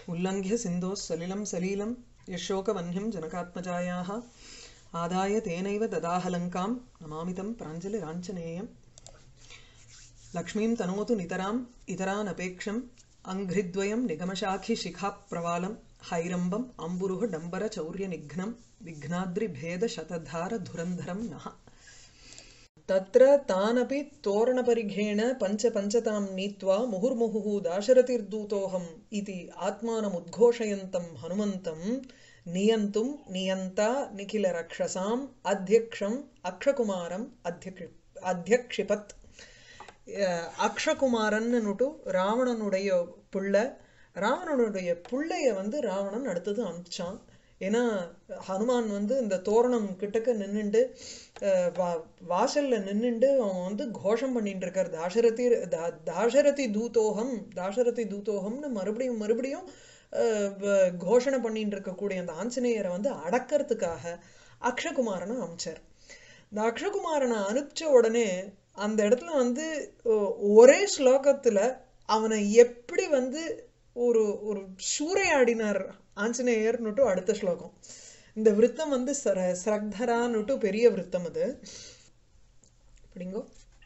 उल्लङ्घ्य सिन्धोः सलिलं सलीलं यशोकवह्निं जनकात्मजायाः आदाय तेनैव ददाहलङ्कां नमामि तं प्राञ्जलिराञ्जनेयम् लक्ष्मीं तनोतु नितराम् इतरानपेक्षम् अङ्घ्रिद्वयं निगमशाखिशिखाप्रवालं हैरम्बम् अम्बुरुः डम्बरचौर्यनिघ्नं विघ्नाद्रिभेदशतधारधुरन्धरं नः तत्र तानपि तोरणपरिघेण पञ्चपञ्चतां नीत्वा मुहुर्मुहुः दाशरथिर्दूतोऽहम् इति आत्मानमुद्घोषयन्तं हनुमन्तं नियन्तुं नियन्ता निखिलरक्षसाम् अध्यक्षम् अक्षकुमारम् अध्यक्षि அத்தியக்ஷிபத் அக்ஷகுமாரன்னுட்டு ராவணனுடைய புள்ள ராவணனுடைய புள்ளைய வந்து ராவணன் அடுத்தது அனுப்பிச்சான் ஏன்னா ஹனுமான் வந்து இந்த தோரணம் கிட்டக்க நின்றுண்டு வாசல்ல நின்றுண்டு அவன் வந்து கோஷம் பண்ணிட்டு இருக்கார் தாசரதி தாசரதி தூதோகம் தாசரதி தூதோகம்னு மறுபடியும் மறுபடியும் கோஷணை பண்ணிட்டு இருக்கக்கூடிய அந்த ஆஞ்சநேயரை வந்து அடக்கிறதுக்காக அக்ஷகுமாரனை அமைச்சார் இந்த அக்ஷகுமாரனை அனுப்பிச்ச உடனே அந்த இடத்துல வந்து ஒரே ஸ்லோகத்துல அவனை எப்படி வந்து ஒரு ஒரு சூறையாடினார் ஆஞ்சநேயர்னுட்டு அடுத்த ஸ்லோகம் இந்த விருத்தம் வந்து ஸ்ரக்தரான்னுட்டு பெரிய விருத்தம் அது படிங்கோ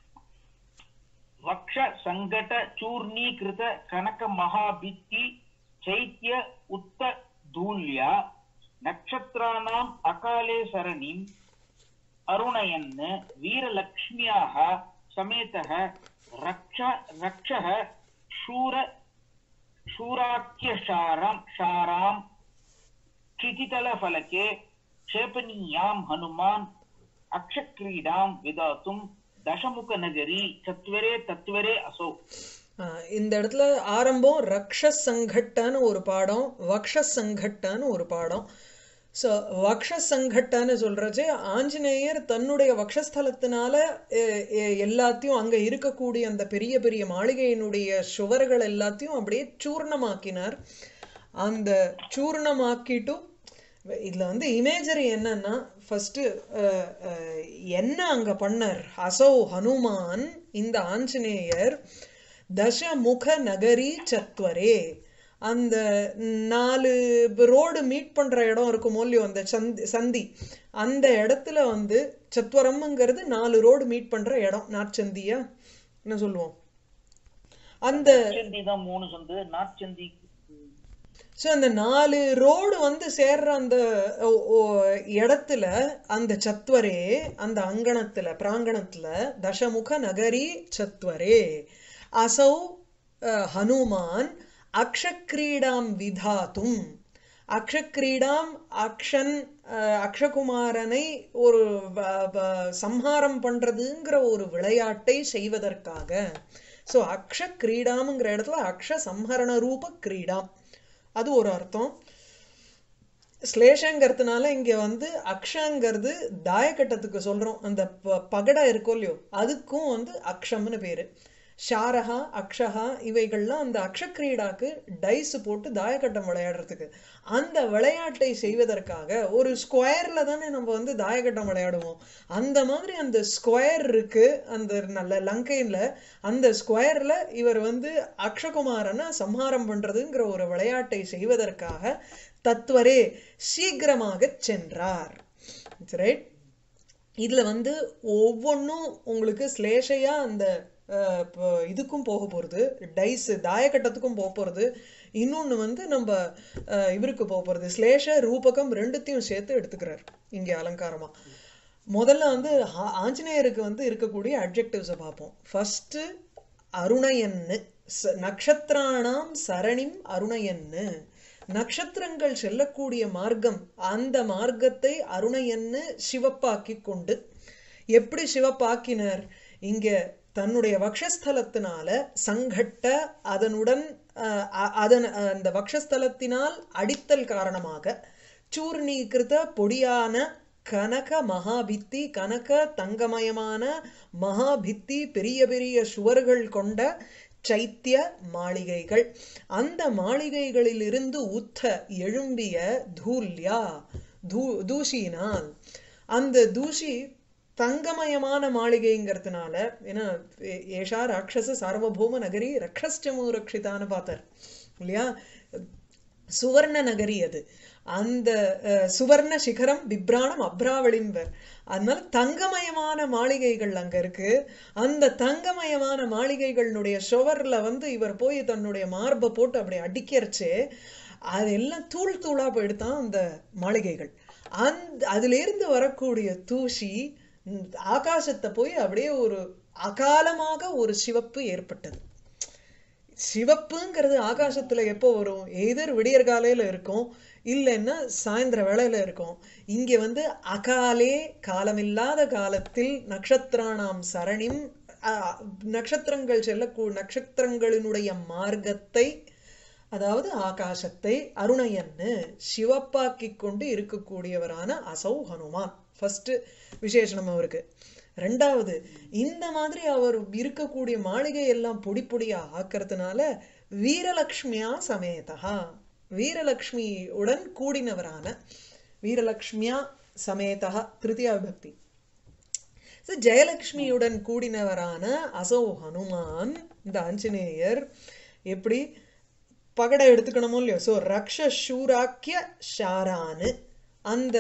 वक्ष सङ्घट चूर्णीकृत कनक महाभित्ति चैत्य उत्त धूल्या नक्षत्राणाम् अकाले सरणिम् अरुणयन् वीरलक्ष्म्याः समेतः रक्ष रक्षः शूर शूराख्यशारां शारां क्षितितलफलके क्षेपणीयां हनुमान् अक्षक्रीडां विधातुं தசமுகநகரி சத்வரே தத்வரே அசோ இந்த இடத்துல ஆரம்பம் ரக்ஷ சங்கட்டான்னு ஒரு பாடம் வக்ஷ சங்கட்டான்னு ஒரு பாடம் ஸோ வக்ஷ சங்கட்டான்னு சொல்றச்சு ஆஞ்சநேயர் தன்னுடைய வக்ஷஸ்தலத்தினால எல்லாத்தையும் அங்க இருக்கக்கூடிய அந்த பெரிய பெரிய மாளிகையினுடைய சுவர்கள் எல்லாத்தையும் அப்படியே சூர்ணமாக்கினார் அந்த சூர்ணமாக்கிட்டும் இதுல வந்து இமேஜரி என்னன்னா ஃபர்ஸ்ட் என்ன அங்க பண்ணார் அசௌ ஹனுமான் இந்த ஆஞ்சநேயர் தசமுக நகரி சத்வரே அந்த நாலு ரோடு மீட் பண்ற இடம் இருக்கும் இல்லையோ அந்த சந்தி சந்தி அந்த இடத்துல வந்து சத்வரம்ங்கிறது நாலு ரோடு மீட் பண்ற இடம் நாற்சந்தியா என்ன சொல்லுவோம் அந்த தான் மூணு சந்து நாற்சந்தி ஸோ அந்த நாலு ரோடு வந்து சேர்ற அந்த இடத்துல அந்த சத்வரே அந்த அங்கணத்துல பிராங்கணத்துல தசமுக நகரி சத்வரே அசௌ ஹனுமான் அக்ஷக்ரீடாம் விதாத்தும் அக்ஷக்ரீடாம் அக்ஷன் அக்ஷகுமாரனை ஒரு சம்ஹாரம் பண்றதுங்கிற ஒரு விளையாட்டை செய்வதற்காக ஸோ அக்ஷ கிரீடாம்ங்கிற இடத்துல அக்ஷ சம்ஹரண ரூப கிரீடாம் அது ஒரு அர்த்தம் ஸ்லேஷங்கிறதுனால இங்க வந்து அக்ஷங்கிறது தாயக்கட்டத்துக்கு சொல்றோம் அந்த பகடை இருக்கோ இல்லையோ அதுக்கும் வந்து அக்ஷம்னு பேரு ஷாரஹா அக்ஷஹா இவைகள்லாம் அந்த அக்ஷக்கிரீடாக்கு டைஸ் போட்டு தாயக்கட்டம் விளையாடுறதுக்கு அந்த விளையாட்டை செய்வதற்காக ஒரு ஸ்கொயர்ல தானே நம்ம வந்து தாயக்கட்டம் விளையாடுவோம் அந்த மாதிரி அந்த ஸ்கொயர் இருக்கு அந்த நல்ல லங்கைன்ல அந்த ஸ்கொயர்ல இவர் வந்து அக்ஷகுமாரனை சம்ஹாரம் பண்றதுங்கிற ஒரு விளையாட்டை செய்வதற்காக தத்துவரே சீக்கிரமாக சென்றார் ரைட் இதுல வந்து ஒவ்வொன்றும் உங்களுக்கு ஸ்லேஷையா அந்த இதுக்கும் போக போகிறது டைஸ் தாயக்கட்டத்துக்கும் போக போகிறது இன்னொன்று வந்து நம்ம இவருக்கு போக போகிறது ஸ்லேஷ ரூபகம் ரெண்டுத்தையும் சேர்த்து எடுத்துக்கிறார் இங்கே அலங்காரமாக முதல்ல வந்து ஆஞ்சநேயருக்கு வந்து இருக்கக்கூடிய அப்ஜெக்டிவ்ஸை பார்ப்போம் ஃபஸ்ட்டு அருணயன்னு நக்ஷத்ராணாம் சரணிம் அருணயன்னு நட்சத்திரங்கள் செல்லக்கூடிய மார்க்கம் அந்த மார்க்கத்தை அருணையன்னு சிவப்பாக்கி கொண்டு எப்படி சிவப்பாக்கினர் இங்க தன்னுடைய வக்ஷஸ்தலத்தினால சங்கட்ட அதனுடன் அதன் அந்த வக்ஷஸ்தலத்தினால் அடித்தல் காரணமாக சூர்ணீகிருத பொடியான கனக மகாபித்தி கனக தங்கமயமான மகாபித்தி பெரிய பெரிய சுவர்கள் கொண்ட சைத்திய மாளிகைகள் அந்த மாளிகைகளிலிருந்து உத்த எழும்பிய தூல்யா தூ தூசியினால் அந்த தூசி தங்கமயமான மாளிகைங்கிறதுனால ஏன்னா ஏ- ஏஷா ராட்சச சார்வபௌம நகரி ரக்ஷஸ்டமு ரக்ஷிதான்னு பார்த்தார் இல்லையா சுவர்ண நகரி அது அந்த அஹ், சுவர்ண சிகரம் பிப்ராணம் அப்ராவளிம்பர் அதனால தங்கமயமான மாளிகைகள் அங்க இருக்கு அந்த தங்கமயமான மாளிகைகளுடைய சுவர்ல வந்து இவர் போய் தன்னுடைய மார்பை போட்டு அப்படி அடிக்கிறச்சே அதெல்லாம் தூள் தூளா போயிடுதான் அந்த மாளிகைகள் அந்த அதுல இருந்து வரக்கூடிய தூசி ம், ஆகாசத்தை போய் அப்படியே ஒரு அகாலமாக ஒரு சிவப்பு ஏற்பட்டது சிவப்புங்கிறது ஆகாசத்துல எப்போ வரும் எதிர் விடியற் காலையில இருக்கும் இல்லைன்னா சாயந்தர வேளையில இருக்கும் இங்க வந்து அகாலே காலமில்லாத காலத்தில் நட்சத்திரானாம் சரணிம் அஹ், நட்சத்திரங்கள் செல்லக்கூ நட்சத்திரங்களினுடைய மார்க்கத்தை அதாவது ஆகாசத்தை அருணையன்னு சிவப்பாக்கிக் கொண்டு இருக்கக்கூடியவரான அசௌ ஹனுமான் ஃபர்ஸ்ட் விசேஷனம் அவருக்கு ரெண்டாவது இந்த மாதிரி அவர் இருக்கக்கூடிய மாளிகை எல்லாம் பொடி பொடியா ஆக்கிறதுனால வீரலக்ஷ்மியா சமேதா வீரலக்ஷ்மியுடன் கூடினவரான வீரலக்ஷ்மியா சமேதா திருத்தியா விபக்தி So, ஜெயலக்ஷ்மியுடன் கூடினவரான அசௌ ஹனுமான் இந்த ஆஞ்சநேயர் எப்படி பகடை எடுத்துக்கணுமோ இல்லையோ ஸோ ரக்ஷ சூராக்கிய ஷாரானு அந்த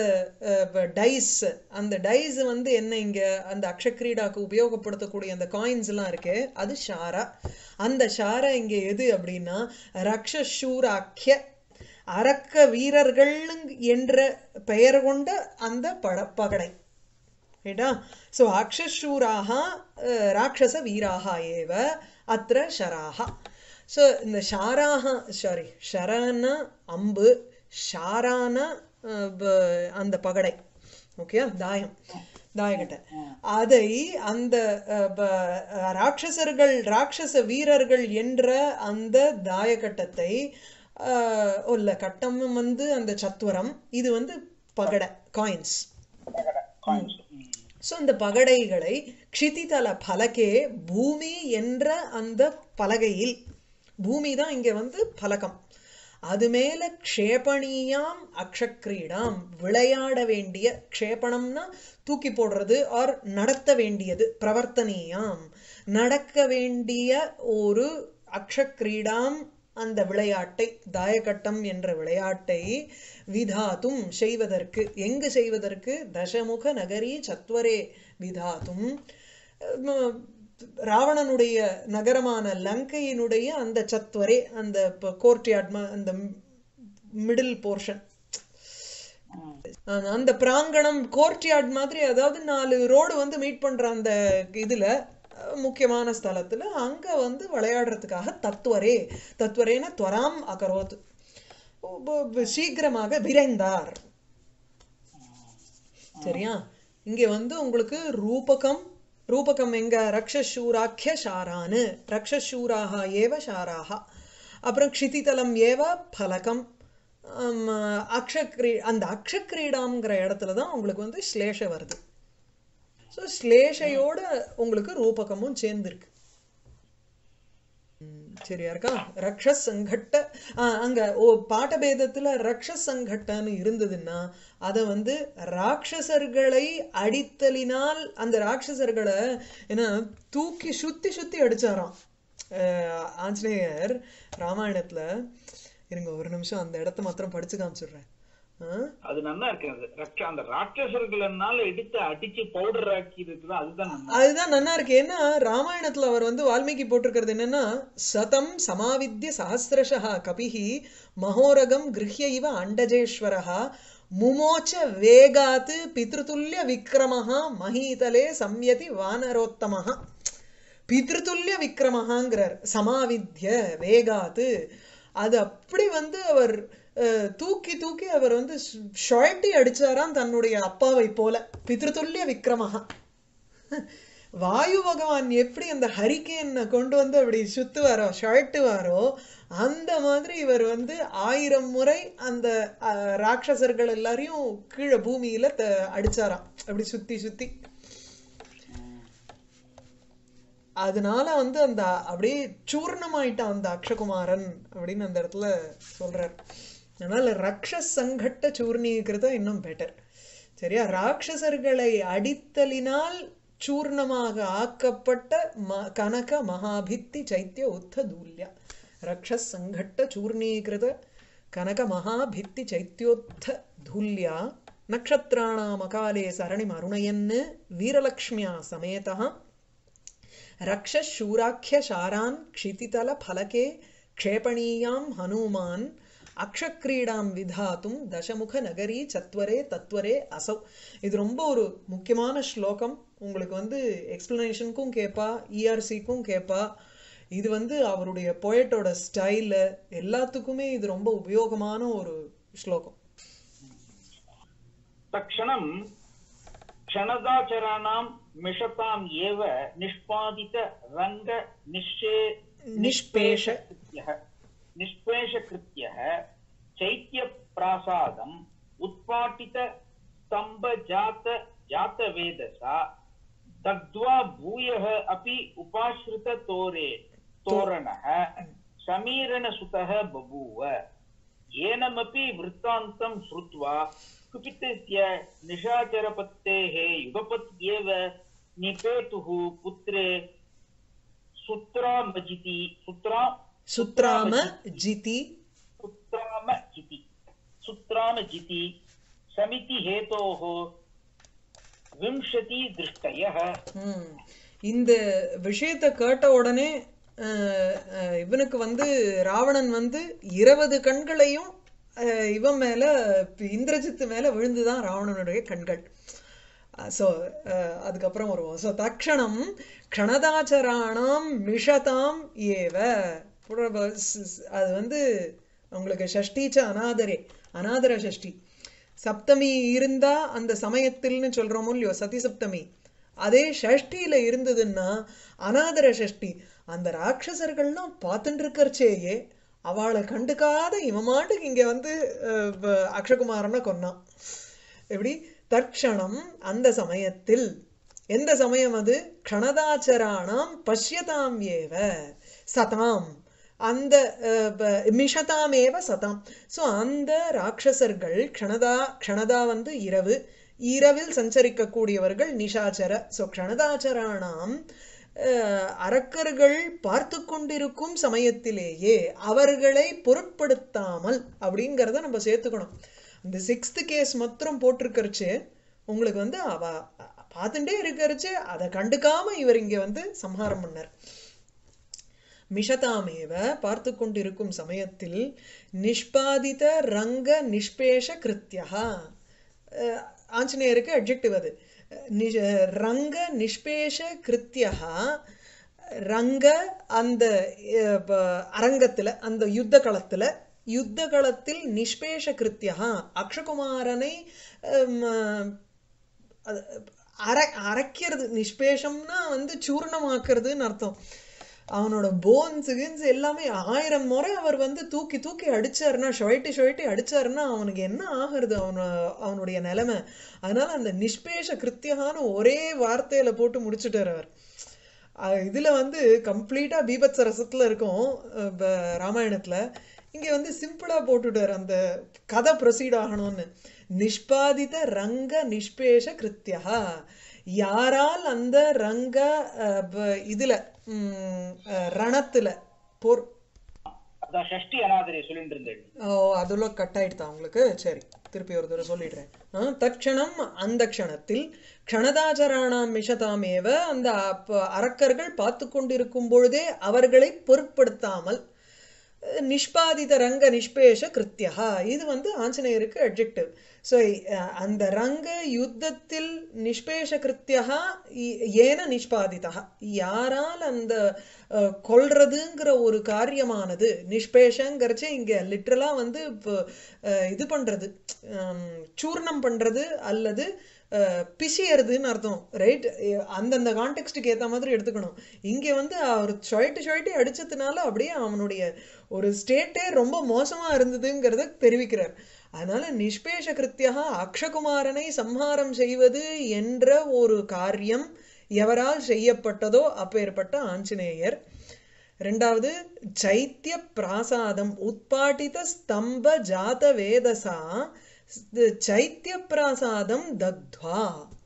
டைஸ் அந்த டைஸ் வந்து என்ன இங்க அந்த அக்ஷக்ரீடாக்கு உபயோகப்படுத்தக்கூடிய அந்த காயின்ஸ் எல்லாம் இருக்கே அது ஷாரா அந்த ஷாரா இங்க எது அப்படின்னா ரக்ஷ சூராக்கிய அரக்க வீரர்கள் என்ற பெயர் கொண்ட அந்த பட பகடை ரைட்டா ஸோ அக்ஷூராக ராட்சச வீராக ஏவ அத்திர ஷராக ஸோ இந்த ஷாராக சாரி ஷரான அம்பு ஷாரான அஹ், ப- அந்த பகடை ஓகே தாயம் தாயக்கட்டை அதை அந்த அஹ், ப- அஹ், ராட்சசர்கள் ராட்சச வீரர்கள் என்ற அந்த தாயக்கட்டத்தை அஹ், இல்ல கட்டம் வந்து அந்த சத்துவரம் இது வந்து பகடை காயின்ஸ் காயின்ஸ் ஸோ இந்த பகடைகளை க்ஷிதிதல பலகே பூமி என்ற அந்த பலகையில் பூமி தான் இங்க வந்து பலகம் அது மேல க்ஷேபணியாம் அக்ஷக்ரீடாம் விளையாட வேண்டிய க்ஷேபணம்னா தூக்கி போடுறது ஆர் நடத்த வேண்டியது பிரவர்த்தனீயாம் நடக்க வேண்டிய ஒரு அக்ஷக்ரீடாம் அந்த விளையாட்டை தாயக்கட்டம் என்ற விளையாட்டை விதாத்தும் செய்வதற்கு எங்கு செய்வதற்கு தசமுக நகரி சத்வரே விதாத்தும் அஹ் ராவணனுடைய நகரமான லங்கையினுடைய அந்த சத்வரே அந்த கோர்ட்யார்ட் அந்த மிடில் போர்ஷன் அந்த பிராங்கணம் கோர்ட்யார்ட் மாதிரி அதாவது நாலு ரோடு வந்து மீட் பண்ற அந்த இதுல அஹ், முக்கியமான ஸ்தலத்துல அங்க வந்து விளையாடுறதுக்காக தத்துவரே தத்துவரேன துவராம் அகரோத் ப- ப- சீக்கிரமாக விரைந்தார் சரியா இங்க வந்து உங்களுக்கு ரூபகம் ரூபகம் எங்க ரக்ஷசூராக்கிய ஷாரானு ரக்ஷசூராக ஏவ ஷாராக அப்புறம் க்ஷிதிதலம் ஏவ பலகம் ஆம், அக்ஷக்ரீ அந்த அக்ஷக்ரீடாங்கிற இடத்துல தான் உங்களுக்கு வந்து ஸ்லேஷ வருது ஸோ ஸ்லேஷையோட உங்களுக்கு ரூபகமும் சேர்ந்துருக்கு ம், சரியா இருக்கா ரக்ஷஸ் சங்கட்ட ஆ, அங்க ஓ பாட்டபேதத்துல ரக்ஷஸ் சங்கட்டன்னு இருந்ததுன்னா அதை வந்து ராட்சசர்களை அடித்தலினால் அந்த ராட்சசர்களை என்ன தூக்கி சுத்தி சுத்தி அடிச்சாராம் அஹ், ஆஞ்சநேயர் ராமாயணத்துல இருங்க ஒரு நிமிஷம் அந்த இடத்த மாத்திரம் படிச்சு காமிச்சிடுறேன் ஆ? அது நல்லா இருக்காது ரக்ஷ- அந்த ராட்சசர்கள்னால எடுத்து அடிச்சு பவுடர் ஆக்கி இருக்குதா அதுதான் நல்லா அதுதான் நல்லா இருக்கு ஏன்னா ராமாயணத்துல அவர் வந்து வால்மீகி போட்டிருக்கிறது என்னன்னா சதம் சமாவித்ய சஹசிரஷா கபிஹி மகோரகம் கிருஹ்ய இவ அண்டஜேஸ்வரஹா முமோச்ச வேகாத் பித்ருதுல்ய விக்ரமஹா மஹீதலே சம்யதி வானரோத்தமஹா பித்ருதுல்ய விக்ரமஹாங்கிறார் சமாவித்ய வேகாத்து அது அப்படி வந்து அவர் அஹ், தூக்கி தூக்கி அவர் வந்து ஷொயட்டி அடிச்சாராம் தன்னுடைய அப்பாவை போல பித்ருதுல்ய விக்ரமஹா வாயு பகவான் எப்படி அந்த ஹரிக்கேனை கொண்டு வந்து அப்படி சுத்துவாரோ ஷழட்டுவாரோ அந்த மாதிரி இவர் வந்து ஆயிரம் முறை அந்த அஹ், ராட்சசர்கள் எல்லாரையும் கீழே பூமியில த அடிச்சாராம் அப்படி சுத்தி சுத்தி அதனால வந்து அந்த அப்படியே சூர்ணமாயிட்டான் அந்த அக்ஷகுமாரன் அப்படின்னு அந்த இடத்துல சொல்றார் அதனால ரக்ஷஸ் சங்கட்ட சூர்ணீகிருத இன்னும் பெட்டர் சரியா ராட்சசர்களை அடித்தலினால் சூர்ணமாக ஆக்கப்பட்ட ம கனக மகாபித்தி சைத்திய உத்த தூல்யா ரக்ஷஸ் சங்கட்ட சூர்ணீகிருத கனக மகாபித்தி சைத்யோத்த தூல்யா நக்ஷத்ராணாமகாலே சரணிம் அருணயன்னு வீரலக்ஷ்மியா சமேதः रक्षशूराख्यशारान् क्षितितलफलके क्षेपणीयां हनूमान् அக்ஷக்ரீடாம் விதாத்தும் தசமுக நகரி சத்வரே தத்வரே அசௌ இது ரொம்ப ஒரு முக்கியமான ஸ்லோகம் உங்களுக்கு வந்து எக்ஸ்பிளனேஷனுக்கும் கேட்பா இஆர்சிக்கும் கேட்பா இது வந்து அவருடைய போயட்டோட ஸ்டைலு எல்லாத்துக்குமே இது ரொம்ப உபயோகமான ஒரு ஸ்லோகம் तत्क्षणं क्षणदाचराणां मिषताम् एव निष्पादित रङ्ग निश्चे निष्पेष निष्पेषकृत्यः निष्पेषकृत्यः चैत्यप्रासादम् उत्पाटित स्तम्भजात जातवेदसा दग्ध्वा भूयः अपि उपाश्रिततोरे तोरणः समीरणसुतः बभूव येनमपि वृत्तान्तं श्रुत्वा कुपितस्य निशाचरपत्तेः युगपत्येव निपेतुः पुत्रे सुत्रामजिति सुत्रा சுத்ராம ஜிதி सुत्रामजिति सुत्रामजिति समिति हेतोः विंशति दृष्टयः ம். இந்த விஷயத்தை கேட்ட உடனே அஹ், அஹ், இவனுக்கு வந்து ராவணன் வந்து இருபது கண்களையும் அஹ், இவன் மேல இந்திரஜித்து மேல விழுந்துதான் ராவணனுடைய கண்கள் ஸோ அதுக்கப்புறம் வருவோம் ஸோ தக்ஷணம் க்ஷணதாச்சராணாம் மிஷதாம் ஏவ புற- ஸ்- ஸ்- அது வந்து உங்களுக்கு ஷஷ்டிச்ச அநாதரே அநாதர ஷஷ்டி சப்தமி இருந்தா அந்த சமயத்தில்னு சொல்றோமோ இல்லையோ சதி சப்தமி அதே ஷஷ்டியில இருந்ததுன்னா அநாதர ஷஷ்டி அந்த ராட்சசர்கள்லாம் பார்த்துட்டு இருக்கறச்சேயே அவளை கண்டுக்காத இவன் மாட்டுக்கு இங்க வந்து அஹ், வ- அக்ஷகுமாரனை கொன்னான் எப்படி தற்க்ஷணம் அந்த சமயத்தில் எந்த சமயம் அது க்ஷணதாச்சராணாம் பஷ்யதாம் ஏவ சதாம் அந்த அஹ், ப- மிஷதாம் ஏவ சதாம் ஸோ அந்த ராட்சசர்கள் க்ஷணதா க்ஷணதா வந்து இரவு இரவில் சஞ்சரிக்கக்கூடியவர்கள் நிஷாச்சர ஸோ க்ஷணதாச்சராணாம் அஹ், அரக்கர்கள் பார்த்து கொண்டிருக்கும் சமயத்திலேயே அவர்களை பொருட்படுத்தாமல் அப்படிங்கிறத நம்ம சேர்த்துக்கணும் இந்த சிக்ஸ்த் கேஸ் மாத்திரம் போட்டிருக்கறச்சு உங்களுக்கு வந்து அவ பார்த்துட்டே இருக்கறச்சு அதை கண்டுக்காம இவர் இங்க வந்து சம்ஹாரம் பண்ணார் மிஷதாமேவ பார்த்து கொண்டிருக்கும் சமயத்தில் நிஷ்பாதித ரங்க நிஷ்பேஷ கிருத்தியா ஆஞ்சநேயருக்கு அட்ஜெக்டிவ் அது நிஷ ரங்க நிஷ்பேஷ கிருத்தியா ரங்க அந்த அஹ், ப- அரங்கத்துல அந்த யுத்த களத்துல யுத்த களத்தில் நிஷ்பேஷ கிருத்தியா அக்ஷகுமாரனை ஹம், அது அர அரைக்கிறது நிஷ்பேஷம்னா வந்து சூர்ணமாக்குறதுன்னு அர்த்தம் அவனோட போன்ஸ் கின்ஸ் எல்லாமே ஆயிரம் முறை அவர் வந்து தூக்கி தூக்கி அடிச்சாருன்னா ஷொயட்டி ஷொயட்டி அடிச்சாருன்னா அவனுக்கு என்ன ஆகுறது அவன அவனுடைய நிலைமை அதனால அந்த நிஷ்பேஷ கிருத்தியகான்னு ஒரே வார்த்தையில போட்டு முடிச்சுட்டார் அவர் அஹ் இதுல வந்து கம்ப்ளீட்டா பீபத்ச ரசத்துல இருக்கும் அஹ் ப- ராமாயணத்துல இங்க வந்து சிம்பிளா போட்டுட்டார் அந்த கதை ப்ரொசீட் ஆகணும்னு நிஷ்பாதித ரங்க நிஷ்பேஷ கிருத்தியா யாரால் அந்த ரங்க அஹ், ப- இதுல ம், அஹ், ரணத்துல போர் அதான் ஷஷ்டி அநாதரை சொல்லிட்டு இருந்தேன் ஓ அதுல கட் ஆயிடுதா உங்களுக்கு சரி திருப்பி ஒரு தடவை சொல்லிடுறேன் ஆ, தட்சணம் அந்த க்ஷணத்தில் க்ஷணதாச்சராணாம் மிஷதாமேவ அந்த அப்ப அரக்கர்கள் பார்த்து கொண்டிருக்கும் பொழுதே அவர்களை பொருட்படுத்தாமல் அஹ், நிஷ்பாதித ரங்க நிஷ்பேஷ கிருத்தியா இது வந்து ஆஞ்சநேயருக்கு அட்ஜெக்டிவ் ஸோ அந்த ரங்க யுத்தத்தில் நிஷ்பேஷ கிருத்தியா ஏன நிஷ்பாதிதா யாரால் அந்த அஹ், கொல்றதுங்கிற ஒரு காரியமானது நிஷ்பேஷங்கிறச்சே இங்க லிட்ரலா வந்து இப்போ, அஹ், இது பண்றது ஹம், சூர்ணம் பண்றது அல்லது அஹ், பிசியறதுன்னு அர்த்தம் ரைட் அந்தந்த கான்டெக்ஸ்டுக்கு ஏத்த மாதிரி எடுத்துக்கணும் இங்க வந்து அவர் சொயிட்டு சொயிட்டு அடிச்சதுனால அப்படியே அவனுடைய ஒரு ஸ்டேட்டே ரொம்ப மோசமா இருந்ததுங்கிறத தெரிவிக்கிறார் அதனால நிஷ்பேஷ கிருத்தியா அக்ஷகுமாரனை சம்ஹாரம் செய்வது என்ற ஒரு காரியம் எவரால் செய்யப்பட்டதோ அப்பேற்பட்ட ஆஞ்சநேயர் ரெண்டாவது சைத்திய பிராசாதம் உட்பாட்டித ஸ்தம்ப ஜாத வேதசா சைத்திய பிராசாதம் தக்த்வா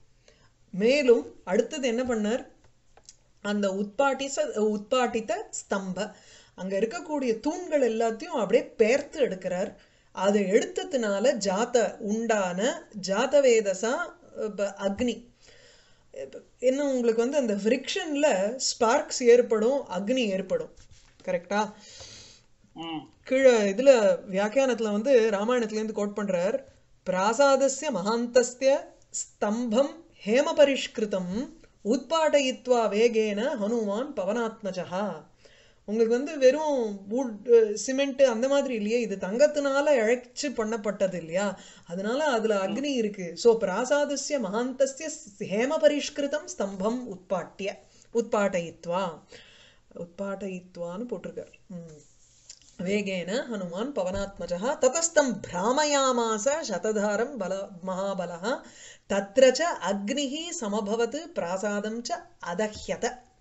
மேலும் அடுத்தது என்ன பண்ணார் அந்த உட்பாட்டிச உட்பாட்டித்த ஸ்தம்ப அங்க இருக்கக்கூடிய தூண்கள் எல்லாத்தையும் அப்படியே பெயர்த்து எடுக்கிறார் அதை எடுத்ததுனால ஜாத உண்டான ஜாதவேதசா ப- அக்னி இப்ப என்ன உங்களுக்கு வந்து அந்த ஃப்ரிக்ஷன்ல ஸ்பார்க்ஸ் ஏற்படும் அக்னி ஏற்படும் கரெக்டா ம் கீழே இதுல வியாக்கியானத்துல வந்து ராமாயணத்துல இருந்து கோட் பண்றார் பிராசாதஸ்ய மகாந்தஸ்ய ஸ்தம்பம் ஹேமபரிஷ்கிருதம் உத்பாடயித்வா வேகேன ஹனுமான் பவனாத்மஜா உங்களுக்கு வந்து வெறும் வுட் சிமெண்ட் அந்த மாதிரி இல்லையே இது தங்கத்தினால இழைச்சு பண்ணப்பட்டது இல்லையா அதனால அதுல அக்னி இருக்கு சோ பிராசாதஸ்ய மகாந்தஸ்ய ஹேமபரிஷ்கிருதம் ஸ்தம்பம் உட்பாட்டிய உட்பாட்டயித்வா உட்பாட்டயித்வான்னு போட்டிருக்கார் ம் वेगेन हनुमान् पवनात्मजः ततस्तं भ्रामयामास शतधारं बल महाबलः तत्र च अग्निः समभवत् प्रासादं च अदह्यत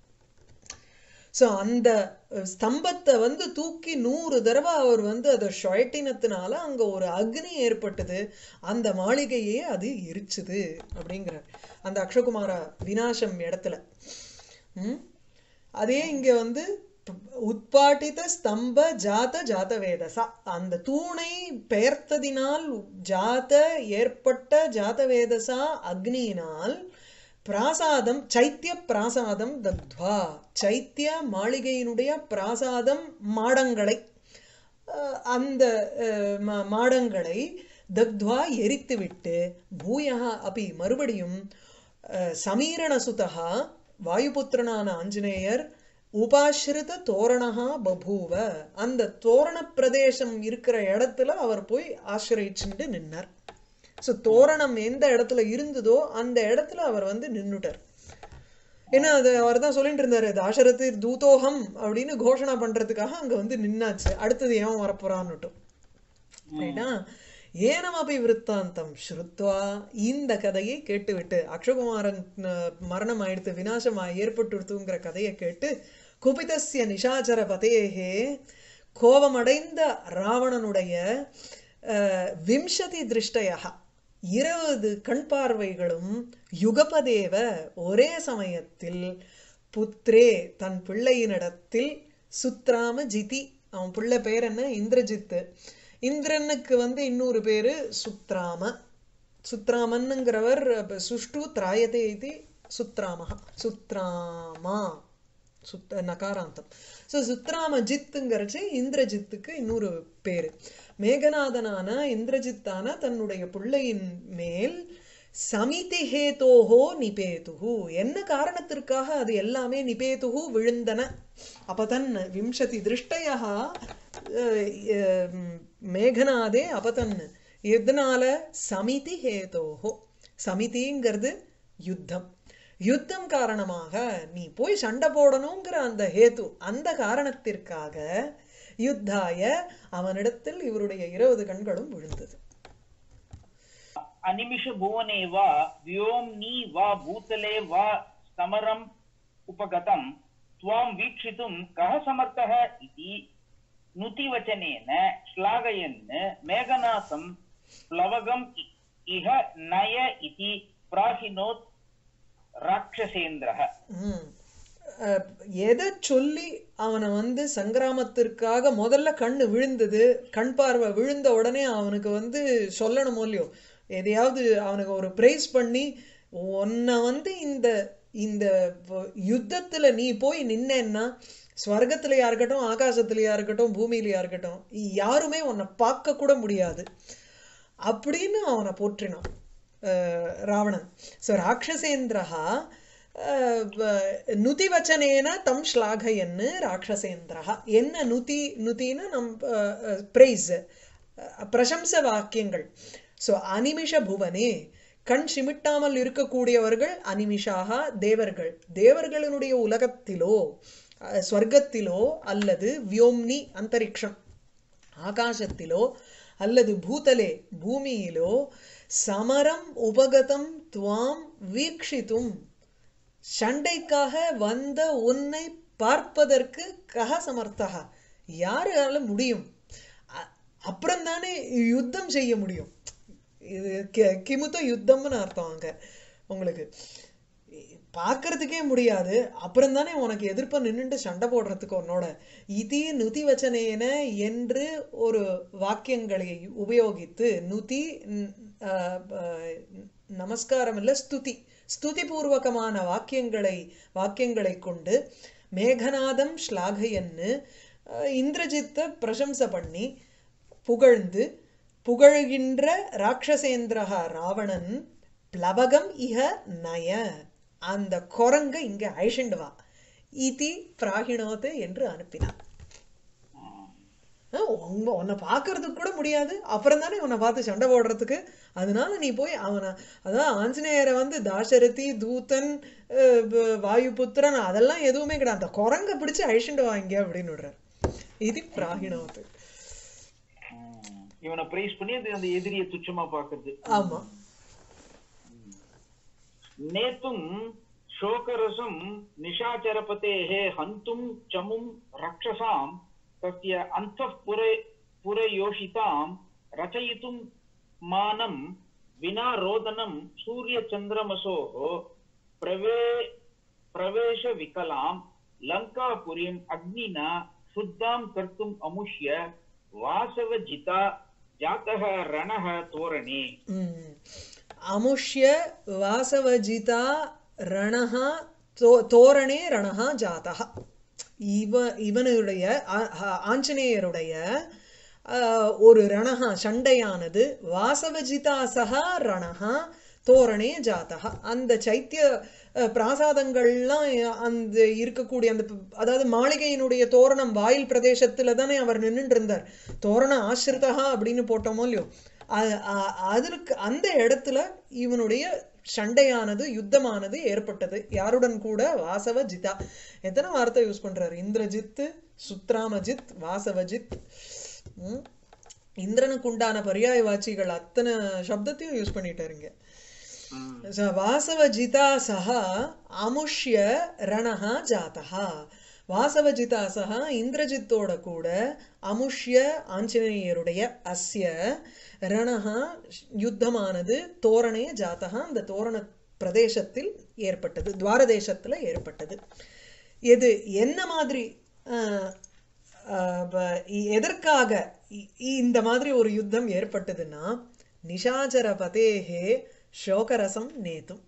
ஸோ அந்த ஸ்தம்பத்தை வந்து தூக்கி நூறு தடவை அவர் வந்து அதை ஷொயட்டினத்தினால அங்க ஒரு அக்னி ஏற்பட்டது அந்த மாளிகையே அது எரிச்சுது அப்படிங்கிறார் அந்த அக்ஷகுமார விநாசம் இடத்துல ம் அதே இங்க வந்து உட்பாட்டித ஸ்தம்ப ஜாத ஜாத வேதசா அந்த தூணை பெயர்த்ததினால் ஜாத ஏற்பட்ட ஜாத வேதசா அக்னியினால் பிராசாதம் சைத்திய பிராசாதம் தத்வா சைத்திய மாளிகையினுடைய பிராசாதம் மாடங்களை அஹ், அந்த அஹ், மா- மாடங்களை தத்வா எரித்துவிட்டு பூயா அப்படி மறுபடியும் அஹ், சமீரணசுதா வாயுபுத்திரனான ஆஞ்சநேயர் உபாசிரித தோரணா பபூவ அந்த தோரண பிரதேசம் இருக்கிற இடத்துல அவர் போய் ஆசிரிச்சுட்டு நின்னார் ஸோ தோரணம் எந்த இடத்துல இருந்ததோ அந்த இடத்துல அவர் வந்து நின்னுட்டார் ஏன்னா அது அவர் தான் சொல்லிட்டு இருந்தாரு தாசரத்து தூதோகம் அப்படின்னு கோஷணா பண்றதுக்காக அங்க வந்து நின்னாச்சு அடுத்தது ஏன் வரப்போறான்னுட்டும் ரைட்டா ஏனமபி விருத்தாந்தம் ஸ்ருத்வா இந்த கதையை கேட்டுவிட்டு அக்ஷகுமாரன் அஹ், மரணம் ஆயிடுத்து விநாசம் ஏற்பட்டுடுத்துங்கிற கதையை கேட்டு குபிதஸ்ய நிஷாச்சர பதேகே கோபமடைந்த ராவணனுடைய அஹ், விம்சதி திருஷ்டயா இருபது கண் பார்வைகளும் யுகபதேவ ஒரே சமயத்தில் புத்ரே தன் பிள்ளையினிடத்தில் சுத்ராம ஜிதி அவன் பிள்ளை பேர் என்ன இந்திரஜித்து இந்திரனுக்கு வந்து இன்னொரு பேரு சுத்ராம சுத்ராமன்னுங்கிறவர் அப்ப சுஷ்டு திராயதே இது சுத்ராம சுத்ராமா சுத்த நகாராந்தம் ஸோ சுத்ராம ஜித்துங்கிறச்சு இந்திரஜித்துக்கு இன்னொரு பேரு மேகநாதனான இந்திரஜித்தான தன்னுடைய பிள்ளையின் மேல் சமிதி ஹேதோஹோ நிபேதுகு என்ன காரணத்திற்காக அது எல்லாமே நிபேதுகு விழுந்தன அப்பதன் விம்சதி திருஷ்டயா மேகநாதே அப்பதன் எதனால சமிதி ஹேதோஹோ சமிதிங்கிறது யுத்தம் யுத்தம் காரணமாக நீ போய் சண்டை போடணுங்கிற அந்த ஹேது அந்த காரணத்திற்காக யுத்தாய அவனிடத்தில் இவருடைய இருபது கண்களும் விழுந்தது अनिमिष भुवने वा व्योम्नि वा भूतले वा समरम् उपगतं त्वां वीक्षितुं कः समर्थः इति नुतिवचनेन श्लाघयन् मेघनाथं प्लवगम् इ- इह नय इति प्राहिनोत् राक्षसेन्द्रः ம். அஹ், எதை சொல்லி அவனை வந்து சங்கிராமத்திற்காக முதல்ல கண்ணு விழுந்தது கண் பார்வை விழுந்த உடனே அவனுக்கு வந்து சொல்லணுமோ இல்லையோ எதையாவது அவனுக்கு ஒரு பிரைஸ் பண்ணி உன்னை வந்து இந்த இந்த வ- யுத்தத்துல நீ போய் நின்னேன்னா ஸ்வர்க்கத்திலயா இருக்கட்டும் ஆகாசத்திலயா இருக்கட்டும் பூமியிலயா இருக்கட்டும் யாருமே உன்னை பார்க்க கூட முடியாது அப்படின்னு அவனை போற்றினான் அஹ், ராவணன் ஸோ ராட்சசேந்திரா நுதிவச்சனேன தம் ஸ்லாகயன்னு ராட்சசேந்திரா என்ன நுதி நுதின்னு நம் பிரைஸ் பிரசம்ச வாக்கியங்கள் ஸோ அனிமிஷ புவனே கண் சிமிட்டாமல் இருக்கக்கூடியவர்கள் அனிமிஷாக தேவர்கள் தேவர்களினுடைய உலகத்திலோ அஹ், ஸ்வர்க்கத்திலோ அல்லது வியோம்னி அந்தரிக்ஷம் ஆகாசத்திலோ அல்லது பூதலே பூமியிலோ சமரம் உபகதம் துவாம் வீக்ஷித்தும் சண்டைக்காக வந்த உன்னை பார்ப்பதற்கு கக சமர்த்தகா யாரால முடியும் அ- அப்புறம்தானே யுத்தம் செய்ய முடியும் இது கி- கிமுத்த யுத்தம்னு அர்த்தம் அங்க உங்களுக்கு பார்க்கறதுக்கே முடியாது அப்புறம் தானே உனக்கு எதிர்ப்ப நின்னுட்டு சண்டை போடுறதுக்கு உன்னோட இதி நுதி வச்சனேன என்று ஒரு வாக்கியங்களை உபயோகித்து நுதி ன்- ஆஹ் ஆஹ் நமஸ்காரம் இல்ல ஸ்துதி ஸ்துதி பூர்வகமான வாக்கியங்களை வாக்கியங்களை கொண்டு மேகநாதம் ஸ்லாகயன்னு ஆஹ் இந்திரஜித்தை பிரசம்சை பண்ணி புகழ்ந்து புகழ்கின்ற ராட்சசேந்திரஹா ராவணன் பிளவகம் இஹ நய அந்த குரங்க இங்க அழிச்சுண்டு வா இதி பிராகிணோத்து என்று அனுப்பினான் அஹ் உங்க உன்னை பார்க்கறதுக்கு கூட முடியாது அப்புறம் தானே உன்னை பார்த்து சண்டை போடுறதுக்கு அதனால நீ போய் அவனை அதான் ஆஞ்சநேயரை வந்து தாசரதி தூதன் அஹ் வ- வாயுபுத்திரன் அதெல்லாம் எதுவுமே கிடையாது அந்த குரங்க பிடிச்சு அழிச்சுண்டு வாங்க அப்படின்னு விடுறாரு இது பிராகிணோத்து ம். இவனை பிரைஸ் பண்ணி அது அந்த எதிரியை துச்சமா பாக்குறது ஆமா नेतुं शोकरसं निशाचरपतेः हन्तुं चमुं रक्षसां तस्य अन्तःपुरे पुरयोषितां रचयितुं मानं विना रोदनं सूर्यचन्द्रमसोः प्रवे प्रवेशविकलां लङ्कापुरीम् अग्निना शुद्धां कर्तुम् अमुष्य वासवजिता जातः रणः तोरणे ம். அமுஷ்ய வாசவஜிதா ரணஹா தோ- தோரணே ரணஹா ஜாதா இவ இவனுடைய ஆ- ஆ- ஆஞ்சநேயருடைய ஆஹ், ஒரு ரணஹா சண்டையானது வாசவஜிதா சகா ரணஹா தோரணே ஜாதா அந்த சைத்திய அஹ், பிராசாதங்கள்லாம் அந்த இருக்கக்கூடிய அந்த ப- அதாவது மாளிகையினுடைய தோரணம் வாயில் பிரதேசத்துல தானே அவர் நின்னுட்டு இருந்தார் தோரண ஆசிரிதா அப்படின்னு போட்டோமோ இல்லையோ அ- அ- அதற்கு அந்த இடத்துல இவனுடைய சண்டையானது யுத்தமானது ஏற்பட்டது யாருடன் கூட வாசவ ஜிதா எத்தனை வார்த்தை யூஸ் பண்றாரு இந்திரஜித் சுத்ராமஜித் வாசவஜித் ம்? இந்திரனுக்கு உண்டான பரியாய வாச்சிகள் அத்தனை சப்தத்தையும் யூஸ் பண்ணிட்டாருங்க ச- வாசவஜிதா சக அமுஷ்ய ரணஹ ஜாதா வாசவஜிதா சக இந்திரஜித்தோட கூட அமுஷ்ய ஆஞ்சநேயருடைய அஸ்ய ரணஹ யுத்தமானது தோரணே ஜாதா அந்த தோரண பிரதேசத்தில் ஏற்பட்டது துவாரதேசத்துல ஏற்பட்டது எது என்ன மாதிரி அஹ், அஹ், ப- இ- எதற்காக இ- இ- இந்த மாதிரி ஒரு யுத்தம் ஏற்பட்டதுன்னா நிஷாச்சர பதேகே சோகரசம் நேத்தும்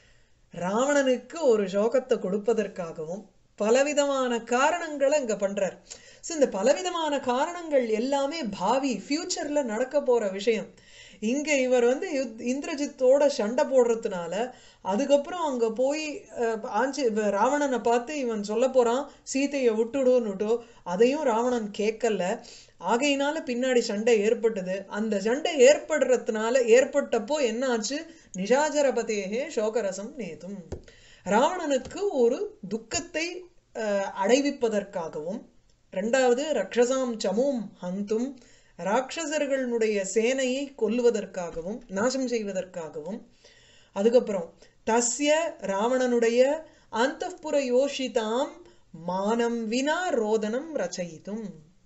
ராவணனுக்கு ஒரு சோகத்தை கொடுப்பதற்காகவும் பலவிதமான காரணங்களை இங்க பண்றார் ஸோ இந்த பலவிதமான காரணங்கள் எல்லாமே பாவி ஃபியூச்சர்ல நடக்க போற விஷயம் இங்க இவர் வந்து யுத்- இந்திரஜித்தோட சண்டை போடுறதுனால அதுக்கப்புறம் அங்க போய் அஹ், ஆஞ்சி இவ ராவணனை பார்த்து இவன் சொல்ல போறான் சீதையை விட்டுடுன்னுட்டோ அதையும் ராவணன் கேட்கல ஆகையினால பின்னாடி சண்டை ஏற்பட்டது அந்த சண்டை ஏற்படுறதுனால ஏற்பட்டப்போ என்ன ஆச்சு நிஷாச்சரபதேகே சோகரசம் நேதும் ராவணனுக்கு ஒரு துக்கத்தை அஹ், அடைவிப்பதற்காகவும் ரெண்டாவது ரக்ஷசாம் சமும் ஹந்தும் ராட்சசர்களுடைய சேனையை கொல்லுவதற்காகவும் நாசம் செய்வதற்காகவும் அதுக்கப்புறம் தஸ்ய ராவணனுடைய அந்தப்புற யோஷிதாம் மானம் வினா ரோதனம் ரச்சயித்தும்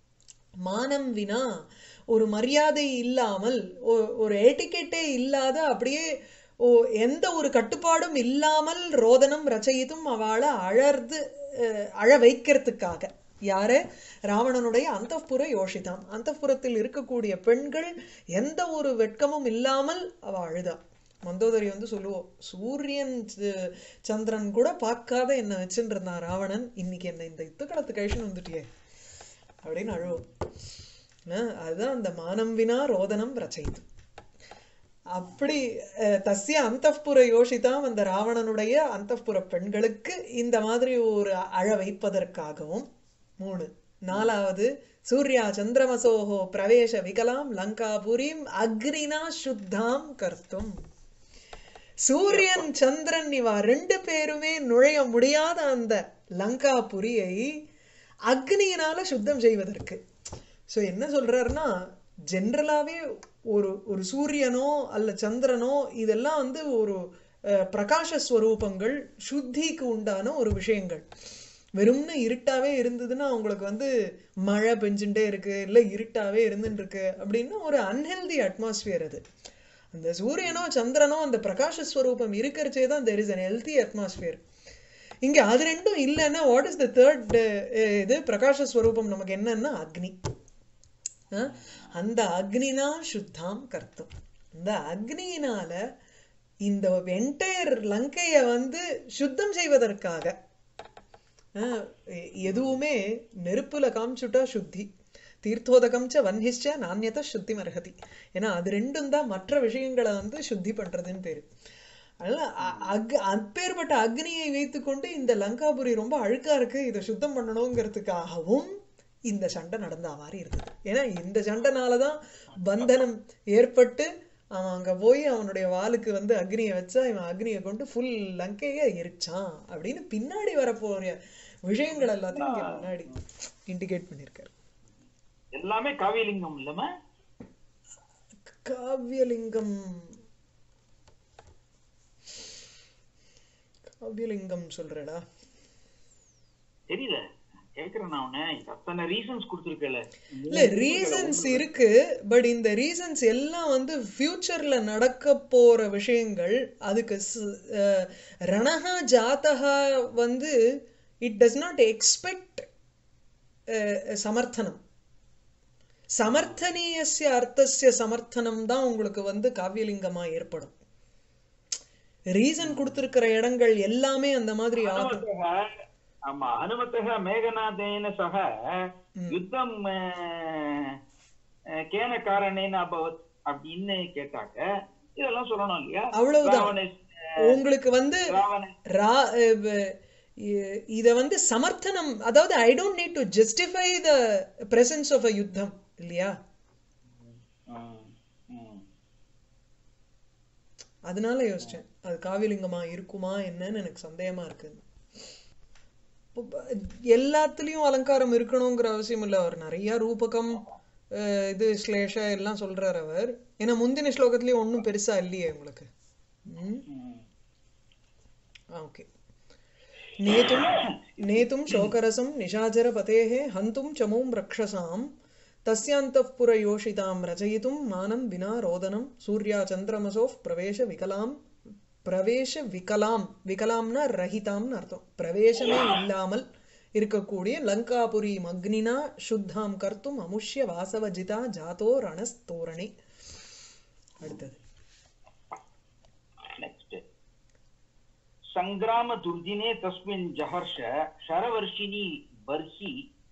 மானம் வினா ஒரு மரியாதை இல்லாமல் ஒ- ஒரு ஏட்டிக்கெட்டே இல்லாத அப்படியே ஓ எந்த ஒரு கட்டுப்பாடும் இல்லாமல் ரோதனம் ரச்சயித்தும் அவளை அழறது அஹ், அழ வைக்கிறதுக்காக யாரு ராவணனுடைய அந்தப்புற யோஷிதாம் அந்தப்புறத்தில் இருக்கக்கூடிய பெண்கள் எந்த ஒரு வெட்கமும் இல்லாமல் அவ அழுதா மந்தோதரி வந்து சொல்லுவோம் சூரியன் ச- சந்திரன் கூட பார்க்காத என்ன வச்சுட்டு இருந்தான் ராவணன் இன்னைக்கு என்ன இந்த இத்துக்களத்து கழிச்சுன்னு வந்துட்டியே அப்படின்னு அழுவோம் அஹ் அதுதான் அந்த மானம் வினா ரோதனம் ரச்சயித்து அப்படி அஹ், தஸ்ய அந்தப்புற யோசிதாம் அந்த ராவணனுடைய அந்தப்புற பெண்களுக்கு இந்த மாதிரி ஒரு அழ வைப்பதற்காகவும் மூணு நாலாவது சூர்யா சந்திரமசோஹோ பிரவேச விகலாம் லங்காபுரிம் அக்ரினா சுத்தாம் கர்த்தும் சூரியன் சந்திரன் இவா ரெண்டு பேருமே நுழைய முடியாத அந்த லங்காபுரியை அக்னியினால சுத்தம் செய்வதற்கு ஸோ என்ன சொல்றாருன்னா ஜென்ரலாவே ஒரு ஒரு சூரியனோ அல்ல சந்திரனோ இதெல்லாம் வந்து ஒரு அஹ், பிரகாச ஸ்வரூபங்கள் சுத்திக்கு உண்டான ஒரு விஷயங்கள் வெறும்னு இருட்டாவே இருந்ததுன்னா அவங்களுக்கு வந்து மழை பெஞ்சுட்டே இருக்கு இல்ல இருட்டாவே இருந்துட்டு இருக்கு அப்படின்னா ஒரு அன்ஹெல்தி அட்மாஸ்பியர் அது அந்த சூரியனோ சந்திரனோ அந்த பிரகாச ஸ்வரூபம் இருக்கிறச்சே தான் there is an healthy atmosphere இங்க அது ரெண்டும் இல்லைன்னா வாட் இஸ் த தேர்ட் இது பிரகாச ஸ்வரூபம் நமக்கு என்னன்னா அக்னி அஹ், அந்த அக்னினா சுத்தாம் கர்த்தம் இந்த அக்னியினால இந்த என்டையர் லங்கைய வந்து சுத்தம் செய்வதற்காக அஹ், எ- எதுவுமே நெருப்புல காமிச்சுட்டா சுத்தி தீர்த்தோதகம் ச வன்னிஷ்ச நானியத சுத்தி மரகதி ஏன்னா அது ரெண்டும் தான் மற்ற விஷயங்களை வந்து சுத்தி பண்றதுன்னு பேரு அதனால அ- அக் அப்பேற்பட்ட அக்னியை வைத்துக்கொண்டு இந்த லங்காபுரி ரொம்ப அழுக்கா இருக்கு இதை சுத்தம் பண்ணணுங்கிறதுக்காகவும் இந்த சண்டை நடந்த மாதிரி இருந்தது ஏன்னா இந்த சண்டைனாலதான் பந்தனம் ஏற்பட்டு அவன் அங்க போய் அவனுடைய வாளுக்கு வந்து அக்னியை வச்சா இவன் அக்னியை கொண்டு ஃபுல் லங்கைய எரிச்சான் அப்படின்னு பின்னாடி வரப்போற விஷயங்கள் எல்லாத்தையும் இங்க முன்னாடி இண்டிகேட் பண்ணியிருக்காரு எல்லாமே காவியலிங்கம் இல்லாம காவியலிங்கம் காவியலிங்கம் சொல்றடா தெரியல கேக்குறேன் நான் உன்னை அத்தனை ரீசன்ஸ் கொடுத்துருக்கல இல்ல ரீசன்ஸ் இருக்கு பட் இந்த ரீசன்ஸ் எல்லாம் வந்து ஃபியூச்சர்ல நடக்க போற விஷயங்கள் அதுக்கு ச- அஹ், ரணஹா ஜாத்தகா வந்து இட் டஸ் நாட் எக்ஸ்பெக்ட் சமர்த்தனம் சமர்த்தனீயஸ்ய அர்த்தஸ்ய சமர்த்தனம் தான் உங்களுக்கு வந்து காவியலிங்கமா ஏற்படும் ரீசன் கொடுத்திருக்கிற இடங்கள் எல்லாமே அந்த மாதிரி ஆகும் ஹனுமத்தக ஆமா ஹனுமத்தக மேகநாதேன சக யுத்தம் அஹ், அஹ், கேன காரணேன அபவத் அப்படின்னு கேட்டாக்க இதெல்லாம் சொல்லணும் இல்லையா அவ்வளவுதான் ராவணேஸ் உங்களுக்கு வந்து ராவண ரா அஹ் இ- இத வந்து சமர்த்தனம் அதாவது I don't need to justify the presence of a யுத்தம் இல்லையா ம், ம். அதனால யோசிச்சேன் அது காவிலிங்கமா இருக்குமா என்னன்னு எனக்கு சந்தேகமா இருக்கு இப்ப ப- எல்லாத்துலயும் அலங்காரம் இருக்கணுங்கிற அவசியம் இல்ல அவர் நிறைய ரூபகம் அஹ் இது ஸ்லேஷ எல்லாம் சொல்றார் அவர் ஏன்னா முந்தின ஸ்லோகத்திலயும் ஒண்ணும் பெருசா இல்லையே உங்களுக்கு ம் ம். ओके नेतुं नेतुं शोकरसं निशाचरपतेः हन्तुं चमूं रक्षसां तस्यान्तःपुरयोषितां रचयितुं मानं विना रोदनं सूर्याचन्द्रमसोः प्रवेशविकलां பிரவேசவிகலாம் விகலாம்னா ரஹிதாம்னு அர்த்தம் பிரவேசமே இல்லாமல் இருக்கக்கூடிய லங்காபுரி மக்னினா சுத்தாம் கர்த்தும் அமுஷ்ய வாசவஜிதா ஜாதோ ரணஸ்தோரணி அடுத்தது ನೆಕ್ಸ್ಟ್ ಸಂಗ್ರಾಮ ದುರ್ದಿನೇ ತಸ್ಮಿನ್ ಜಹರ್ಷ ಶರವರ್ಷಿಣಿ ಬರ್ಹಿ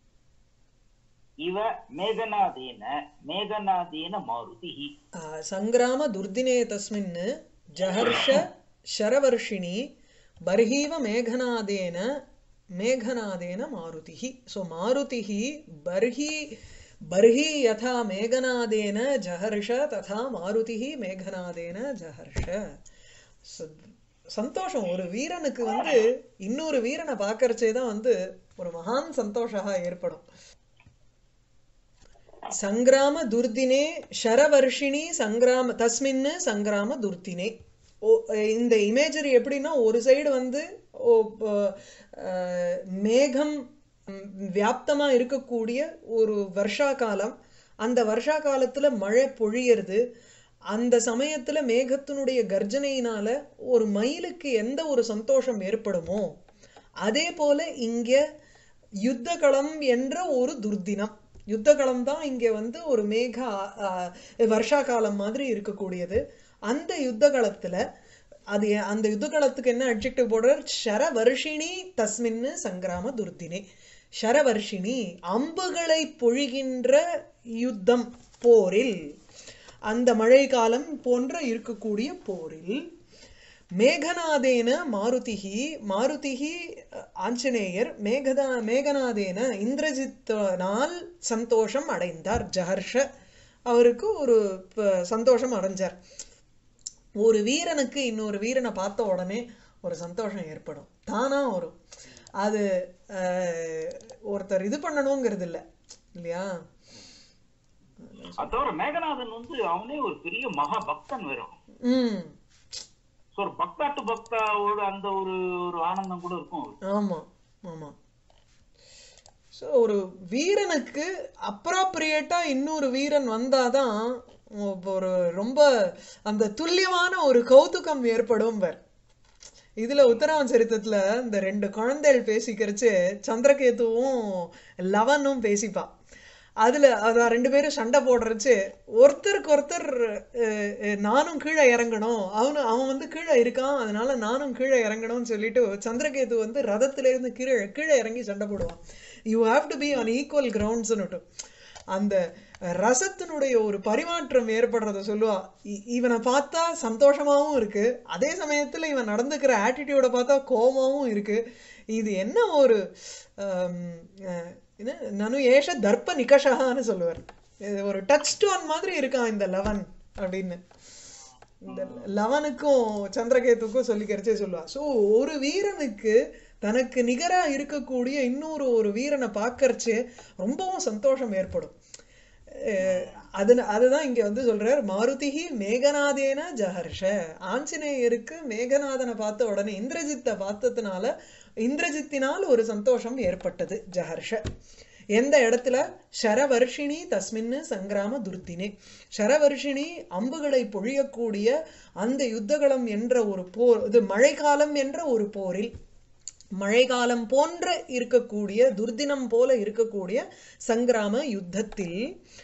ಇವ ಮೇಘನಾದೇನ ಮೇಘನಾದೇನ ಮಾರುತಿ ಆ, ಸಂಗ್ರಾಮ ದುರ್ದಿನೇ ತಸ್ಮಿನ್ ಜಹರ್ಷ ಶರವರ್ಷಿಣಿ ಬರ್ಹೀವ ಮೇಘನಾದೇನ ಮೇಘನಾದೇನ ಮಾರುತಿ ಸೊ ಮಾರುತಿ ಬರ್ಹಿ ಬರ್ಹಿ ಯಥಾ ಮೇಘನಾದೇನ ಜಹರ್ಷ ತಥಾ ಮಾರುತಿ ಮೇಘನಾದೇನ ஜஹர்ஷ ச- சந்தோஷம் ஒரு வீரனுக்கு வந்து இன்னொரு வீரனை பார்க்கறச்சே தான் வந்து ஒரு மகான் சந்தோஷா ஏற்படும் சங்கிராம துர்தினே ஷரவர்ஷிணி சங்கிராம தஸ்மின்னு சங்கிராம துர்தினே ஓ இந்த இமேஜரி எப்படின்னா ஒரு சைடு வந்து ஓ, ப- அஹ், மேகம் ம், வியாப்தமா இருக்கக்கூடிய ஒரு வருஷா காலம் அந்த வருஷா காலத்துல மழை பொழியறது அந்த சமயத்துல மேகத்தினுடைய கர்ஜனையினால ஒரு மயிலுக்கு எந்த ஒரு சந்தோஷம் ஏற்படுமோ அதே போல இங்க யுத்தகளம் என்ற ஒரு துர்தினம் யுத்தகளம் தான் இங்க வந்து ஒரு மேக ஆ- ஆ, வருஷா காலம் மாதிரி இருக்கக்கூடியது அந்த யுத்த காலத்துல அது ஏ- அந்த யுத்த காலத்துக்கு என்ன அட்ஜெக்டிவ் போடுறார் ஷரவர்ஷிணி தஸ்மின்னு சங்கிராம துர்தினே ஷரவர்ஷினி அம்புகளை பொழிகின்ற யுத்தம் போரில் அந்த மழை காலம் போன்ற இருக்கக்கூடிய போரில் மேகநாதேன மாருதிகி மாருதிகி அஹ், ஆஞ்சநேயர் மேகதா மேகநாதேன இந்திரஜித்தினால் சந்தோஷம் அடைந்தார் ஜஹர்ஷ அவருக்கு ஒரு ப- சந்தோஷம் அடைஞ்சார் ஒரு வீரனுக்கு இன்னொரு வீரனை பார்த்த உடனே ஒரு சந்தோஷம் ஏற்படும் தானா வரும் அது அஹ், ஒருத்தர் இது பண்ணணுங்கிறது இல்ல இல்லையா அது தவிர மேகநாதன் வந்து அவனே ஒரு பெரிய மகா பக்தன் வரும் ம் ஸோ ஒரு பக்தா டு பக்தாவோட அந்த ஒரு ஒரு ஆனந்தம் கூட இருக்கும் அவருக்கு. ஆமா ஆமா ஸோ ஒரு வீரனுக்கு அப்ராப்ரியேட்டா இன்னொரு வீரன் வந்தாதான் ஒ- ஒரு ரொம்ப அந்த துல்லியமான ஒரு கௌதுகம் ஏற்படும் வர் இதுல உத்தராவன் சரித்திரத்துல இந்த ரெண்டு குழந்தைகள் பேசிக்கிறச்சு சந்திரகேதுவும் லவனும் பேசிப்பா அதுல அதான் ரெண்டு பேரும் சண்டை போடுறச்சு ஒருத்தருக்கு ஒருத்தர் அஹ், அஹ், நானும் கீழே இறங்கணும் அவனு அவன் வந்து கீழே இருக்கான் அதனால நானும் கீழே இறங்கணும்னு சொல்லிட்டு சந்திரகேது வந்து ரதத்துல இருந்து கீழே கீழே இறங்கி சண்டை போடுவான் you have to be on equal கிரவுண்ட்ஸ்னுட்டு அந்த ரசத்தினுடைய ஒரு பரிமாற்றம் ஏற்படுறத சொல்லுவா இ- இவனை பார்த்தா சந்தோஷமாவும் இருக்கு அதே சமயத்துல இவன் நடந்துக்கிற ஆட்டிடியூட பார்த்தா கோபமாவும் இருக்கு இது என்ன ஒரு ஆம், அஹ், என்ன நனு ஏஷ தர்ப்ப நிகஷகான்னு சொல்லுவார் இது ஒரு டச் ஸ்டோன் மாதிரி இருக்கான் இந்த லவன் அப்படின்னு இந்த லவனுக்கும் சந்திரகேத்துக்கும் சொல்லிக்கிறச்சே சொல்லுவா ஸோ ஒரு வீரனுக்கு தனக்கு நிகரா இருக்கக்கூடிய இன்னொரு ஒரு வீரனை பார்க்கறச்சே ரொம்பவும் சந்தோஷம் ஏற்படும் அஹ் அது அதுதான் இங்க வந்து சொல்றார் மாருதிஹி மேகநாதேன ஜஹர்ஷ ஆஞ்சநேயருக்கு மேகநாதனை பார்த்த உடனே இந்திரஜித்தை பார்த்ததுனால இந்திரஜித்தினால் ஒரு சந்தோஷம் ஏற்பட்டது ஜஹர்ஷ எந்த இடத்துல ஷரவர்ஷிணி தஸ்மின்னு சங்கிராம துர்த்தினே ஷரவர்ஷிணி அம்புகளை பொழியக்கூடிய அந்த யுத்தகளம் என்ற ஒரு போர் இது மழைக்காலம் என்ற ஒரு போரில் மழைக்காலம் போன்ற இருக்கக்கூடிய துர்தினம் போல இருக்கக்கூடிய சங்கிராம யுத்தத்தில்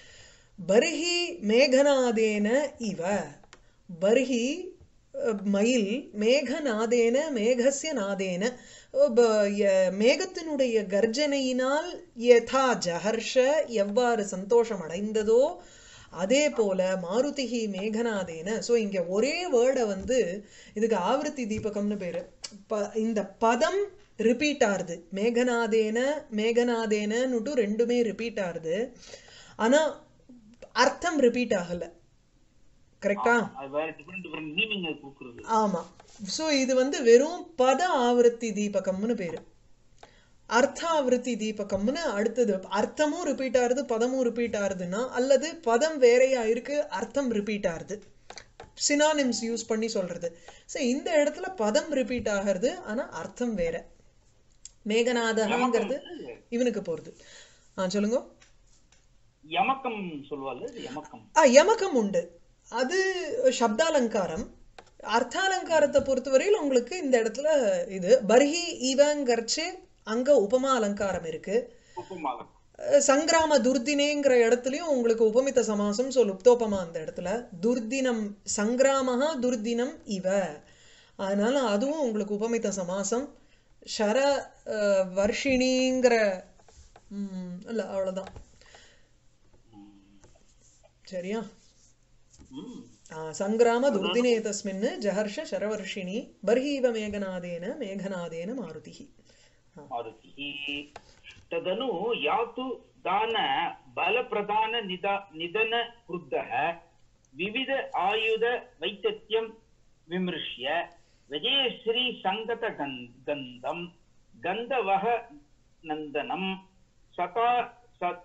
பர்ஹி மேகநாதேன இவ பர்ஹி அஹ், மயில் மேகநாதேன மேகஸ்ய நாதேன அஹ், ப- ய- மேகத்தினுடைய கர்ஜனையினால் யதா ஜஹர்ஷ எவ்வாறு சந்தோஷம் அடைந்ததோ அதே போல மாருதிஹி மேகநாதேன ஸோ இங்க ஒரே வேர்டை வந்து இதுக்கு ஆவர்த்தி தீபகம்னு பேரு ப- இந்த பதம் ரிப்பீட் ஆறுது மேகநாதேன மேகநாதேனன்னுட்டு ரெண்டுமே ரிப்பீட் ஆறுது ஆனா அர்த்தம் ரிப்பீட் ஆகல கரெக்டா அது வேற டிஃபரெண்ட் டிஃபரெண்ட் மீனிங் கொடுக்குறது ஆமா சோ இது வந்து வெறும் பத ஆவர்த்தி தீபகம்னு பேரு அர்த்தாவிருத்தி தீபகம்னு அடுத்தது அர்த்தமும் ரிப்பீட் ஆகுது பதமும் ரிப்பீட் ஆகுதுன்னா அல்லது பதம் வேறையா இருக்கு அர்த்தம் ரிப்பீட் ஆகுது சினானிம்ஸ் யூஸ் பண்ணி சொல்றது சோ இந்த இடத்துல பதம் ரிப்பீட் ஆகிறது ஆனா அர்த்தம் வேற மேகநாதகாங்கிறது இவனுக்கு போறது ஆ சொல்லுங்க யமக்கம் சொல்லுவாள் யமக்கம் ஆ யமகம் உண்டு அது சப்தாலங்காரம் அர்த்தாலங்காரத்தை பொறுத்தவரையில் உங்களுக்கு இந்த இடத்துல இது பர்ஹி ஈவங்கர்ச்சு அங்க உபமா அலங்காரம் இருக்கு உப்புமாலம் அஹ் சங்கிராம துர்தினேங்கிற இடத்துலயும் உங்களுக்கு உபமித்த சமாசம் சொல் உப்தோபமா அந்த இடத்துல துர்தினம் சங்கிராமஹா துர்தினம் இவ அதனால அதுவும் உங்களுக்கு உபமித்த சமாசம் ஷர அஹ், வர்ஷிணிங்கிற ம், இல்ல அவ்வளவுதான் சரியா ம் ஆ, சங்கிராம துர்தினே தஸ்மின் ஜஹர்ஷ शरवर्षिणि बर्हीव मेघनादेन मेघनादेन मारुतिः मारुतिः तदनु यातु दान बलप्रधान निदा निधन क्रुद्धः विविध आयुध वैतथ्यं विमृश्य विजयश्री सङ्गत गन्धं गन्धवः नन्दनं सता स-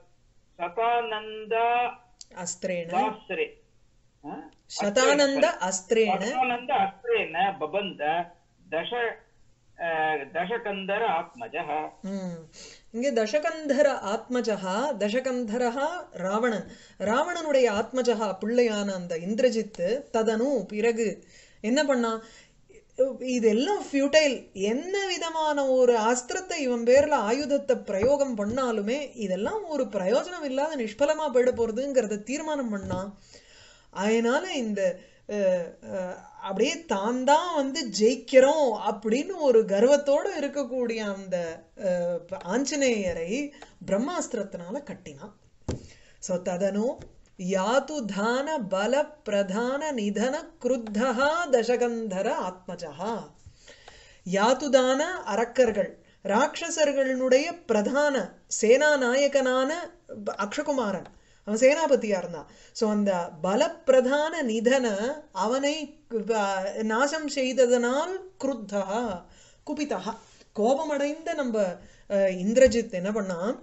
सतानन्दा अस्त्रेण दास्रे हा? शतानन्द अस्त्रेण सतानन्द अस्त्रेण बबन्ध दश अ, दशकन्दर आत्मजः ம். இங்கே தசகந்தர ஆத்மஜகா தசகந்தரஹா ராவணன் ராவணனுடைய ஆத்மஜகா பிள்ளையான அந்த இந்திரஜித்து ததனு பிறகு என்ன பண்ணா இதெல்லாம் ஃபியூட்டைல் என்ன விதமான ஒரு அஸ்திரத்தை இவன் பேர்ல ஆயுதத்தை பிரயோகம் பண்ணாலுமே இதெல்லாம் ஒரு பிரயோஜனம் இல்லாத நிஷ்பலமா போயிட போறதுங்கிறத தீர்மானம் பண்ணான் அதனால இந்த அஹ், அஹ், அப்படியே தான் தான் வந்து ஜெயிக்கிறோம் அப்படின்னு ஒரு கர்வத்தோட இருக்கக்கூடிய அந்த அஹ், ஆஞ்சநேயரை பிரம்மாஸ்திரத்தினால கட்டினான் ஸோ ததனு யாத்து தான பல பிரதான நிதன குருத்தகா தசகந்தர ஆத்மஜா யாத்துதான அரக்கர்கள் ராட்சசர்களுடைய பிரதான சேனா நாயகனான ப- அக்ஷகுமாரன் அவன் சேனாபதியா இருந்தான் ஸோ அந்த பலப்பிரதான நிதன அவனை அஹ், நாசம் செய்ததனால் குருத்தா குபிதா கோபமடைந்த நம்ம அஹ், இந்திரஜித் என்ன பண்ணான்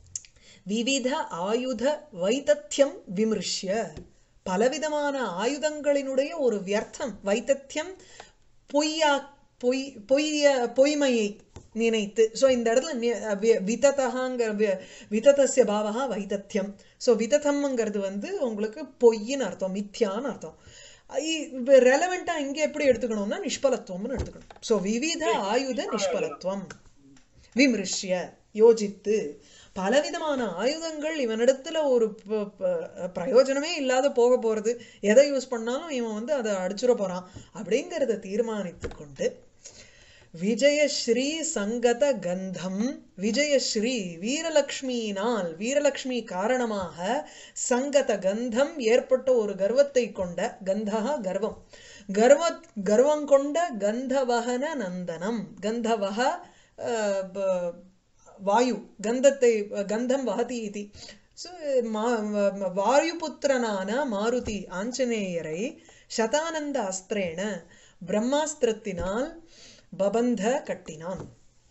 விவித ஆயுத வைத்தத்தியம் விமர்சிய பலவிதமான ஆயுதங்களினுடைய ஒரு வியர்த்தம் வைத்தத்தியம் பொய்யா பொய் பொய்ய பொய்மையை நினைத்து ஸோ இந்த இடத்துல நி- வி- விததகாங்கிற வி- விததஸ்ய பாவகா வைத்தத்தியம் ஸோ விததம்ங்கிறது வந்து உங்களுக்கு பொய்ன்னு அர்த்தம் மித்யான்னு அர்த்தம் ரெலவெண்டா இங்க எப்படி எடுத்துக்கணும்னா நிஷ்பலத்துவம்னு எடுத்துக்கணும் சோ விவித ஆயுத நிஷ்பலத்துவம் விமிருஷ்ய யோசித்து பலவிதமான ஆயுதங்கள் இவனிடத்துல ஒரு ப- ப- பிரயோஜனமே இல்லாத போக போறது எதை யூஸ் பண்ணாலும் இவன் வந்து அதை அடிச்சுட போறான் அப்படிங்கறத தீர்மானித்துக் கொண்டு விஜயஸ்ரீ சங்கத கந்தம் விஜயஸ்ரீ வீரலக்ஷ்மியினால் வீரலக்ஷ்மி காரணமாக சங்கத கந்தம் ஏற்பட்ட ஒரு கர்வத்தை கொண்ட கந்தா கர்வம் கர்வ கர்வம் கொண்ட கந்தவகன நந்தனம் கந்தவக அஹ், ப- வாயு கந்தத்தை கந்தம் வகதி இது ஸோ வாயுபுத்திரனான மாருதி ஆஞ்சநேயரை சதானந்த அஸ்திரேன பிரம்மாஸ்திரத்தினால் பபந்த கட்டினான்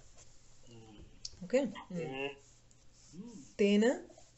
ஓகே தேன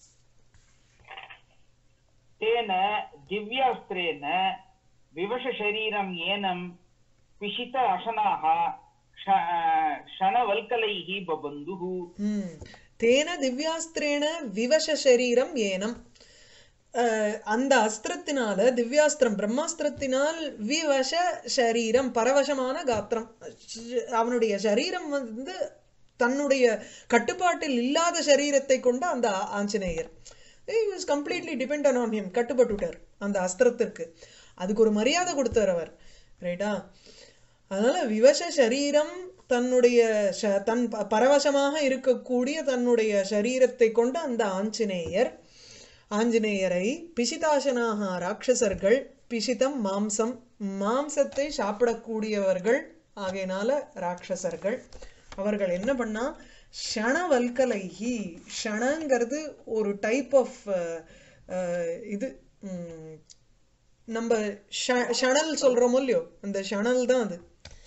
तेन दिव्यास्त्रेण विवशशरीरम् एनं पिशित अशनाः श- क्षणवल्कलैः बबन्धुः ம். தேன திவ்யாஸ்திரேன விவச சரீரம் ஏனம் அஹ், அந்த அஸ்திரத்தினால திவ்யாஸ்திரம் பிரம்மாஸ்திரத்தினால் விவச சரீரம் பரவசமான காத்திரம் ஷ- அவனுடைய சரீரம் வந்து தன்னுடைய கட்டுப்பாட்டில் இல்லாத சரீரத்தை கொண்ட அந்த ஆ- Anjaneyar was completely depend on him கட்டுப்பட்டுட்டார் அந்த அஸ்திரத்திற்கு அதுக்கு ஒரு மரியாதை கொடுத்தார் அவர் ரைட்டா அதனால விவச சரீரம் தன்னுடைய ச- தன் ப- பரவசமாக இருக்கக்கூடிய தன்னுடைய சரீரத்தை கொண்ட அந்த ஆஞ்சநேயர் ஆஞ்சநேயரை பிசிதாசனாக ராட்சசர்கள் பிசிதம் மாம்சம் மாம்சத்தை சாப்பிடக்கூடியவர்கள் ஆகையினால ராட்சசர்கள் அவர்கள் என்ன பண்ணா ஷணவல்கலைஹி ஷணங்கிறது ஒரு டைப் ஆஃப் இது ம், நம்ம ஷ- ஷணல் சொல்றோமோ இல்லையோ அந்த ஷணல் தான் அது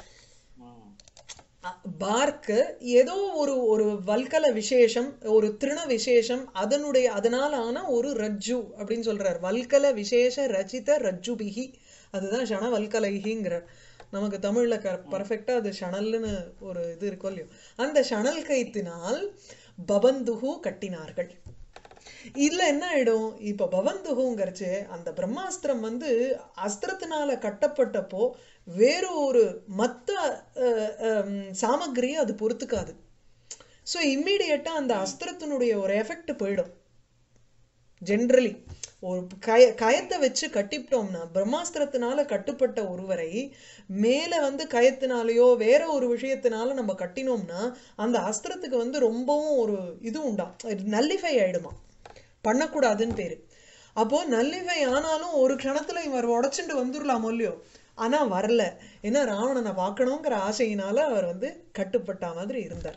பார்க்கு ஏதோ ஒரு ஒரு வல்கல விசேஷம் ஒரு திருண விசேஷம் அதனுடைய அதனால ஆன ஒரு ரஜ்ஜு அப்படின்னு சொல்றார் வல்கல விசேஷ ரச்சித ரஜ்ஜுபிகி அதுதான் ஷண வல்கலைஹிங்கிறார் நமக்கு தமிழ்ல பர்ஃபெக்டா அது ஷணல்னு ஒரு இது இருக்கும் இல்லையோ அந்த ஷணல் கைத்தினால் பபந்துகு கட்டினார்கள் இதுல என்ன ஆயிடும் இப்ப பவந்துகுங்கிறச்சு அந்த பிரம்மாஸ்திரம் வந்து அஸ்திரத்தினால கட்டப்பட்டப்போ வேற ஒரு மத்த அஹ், ஹம், சாமக்கிரியை அது பொறுத்துக்காது ஸோ இம்மீடியட்டா அந்த அஸ்திரத்தினுடைய ஒரு எஃபெக்ட் போயிடும் ஜென்ரலி ஒரு கய கயத்தை வச்சு கட்டிவிட்டோம்னா பிரம்மாஸ்திரத்தினால கட்டுப்பட்ட ஒருவரை மேல வந்து கயத்தினாலேயோ வேற ஒரு விஷயத்தினால நம்ம கட்டினோம்னா அந்த அஸ்திரத்துக்கு வந்து ரொம்பவும் ஒரு இது உண்டா நல்லிஃபை ஆயிடுமா பண்ணக்கூடாதுன்னு பேரு அப்போ நல்லிஃபை ஆனாலும் ஒரு க்ஷணத்துல இவர் உடைச்சுட்டு வந்துடலாமோ இல்லையோ ஆனா வரல ஏன்னா ராவணனை பார்க்கணுங்கிற ஆசையினால அவர் வந்து கட்டுப்பட்ட மாதிரி இருந்தார்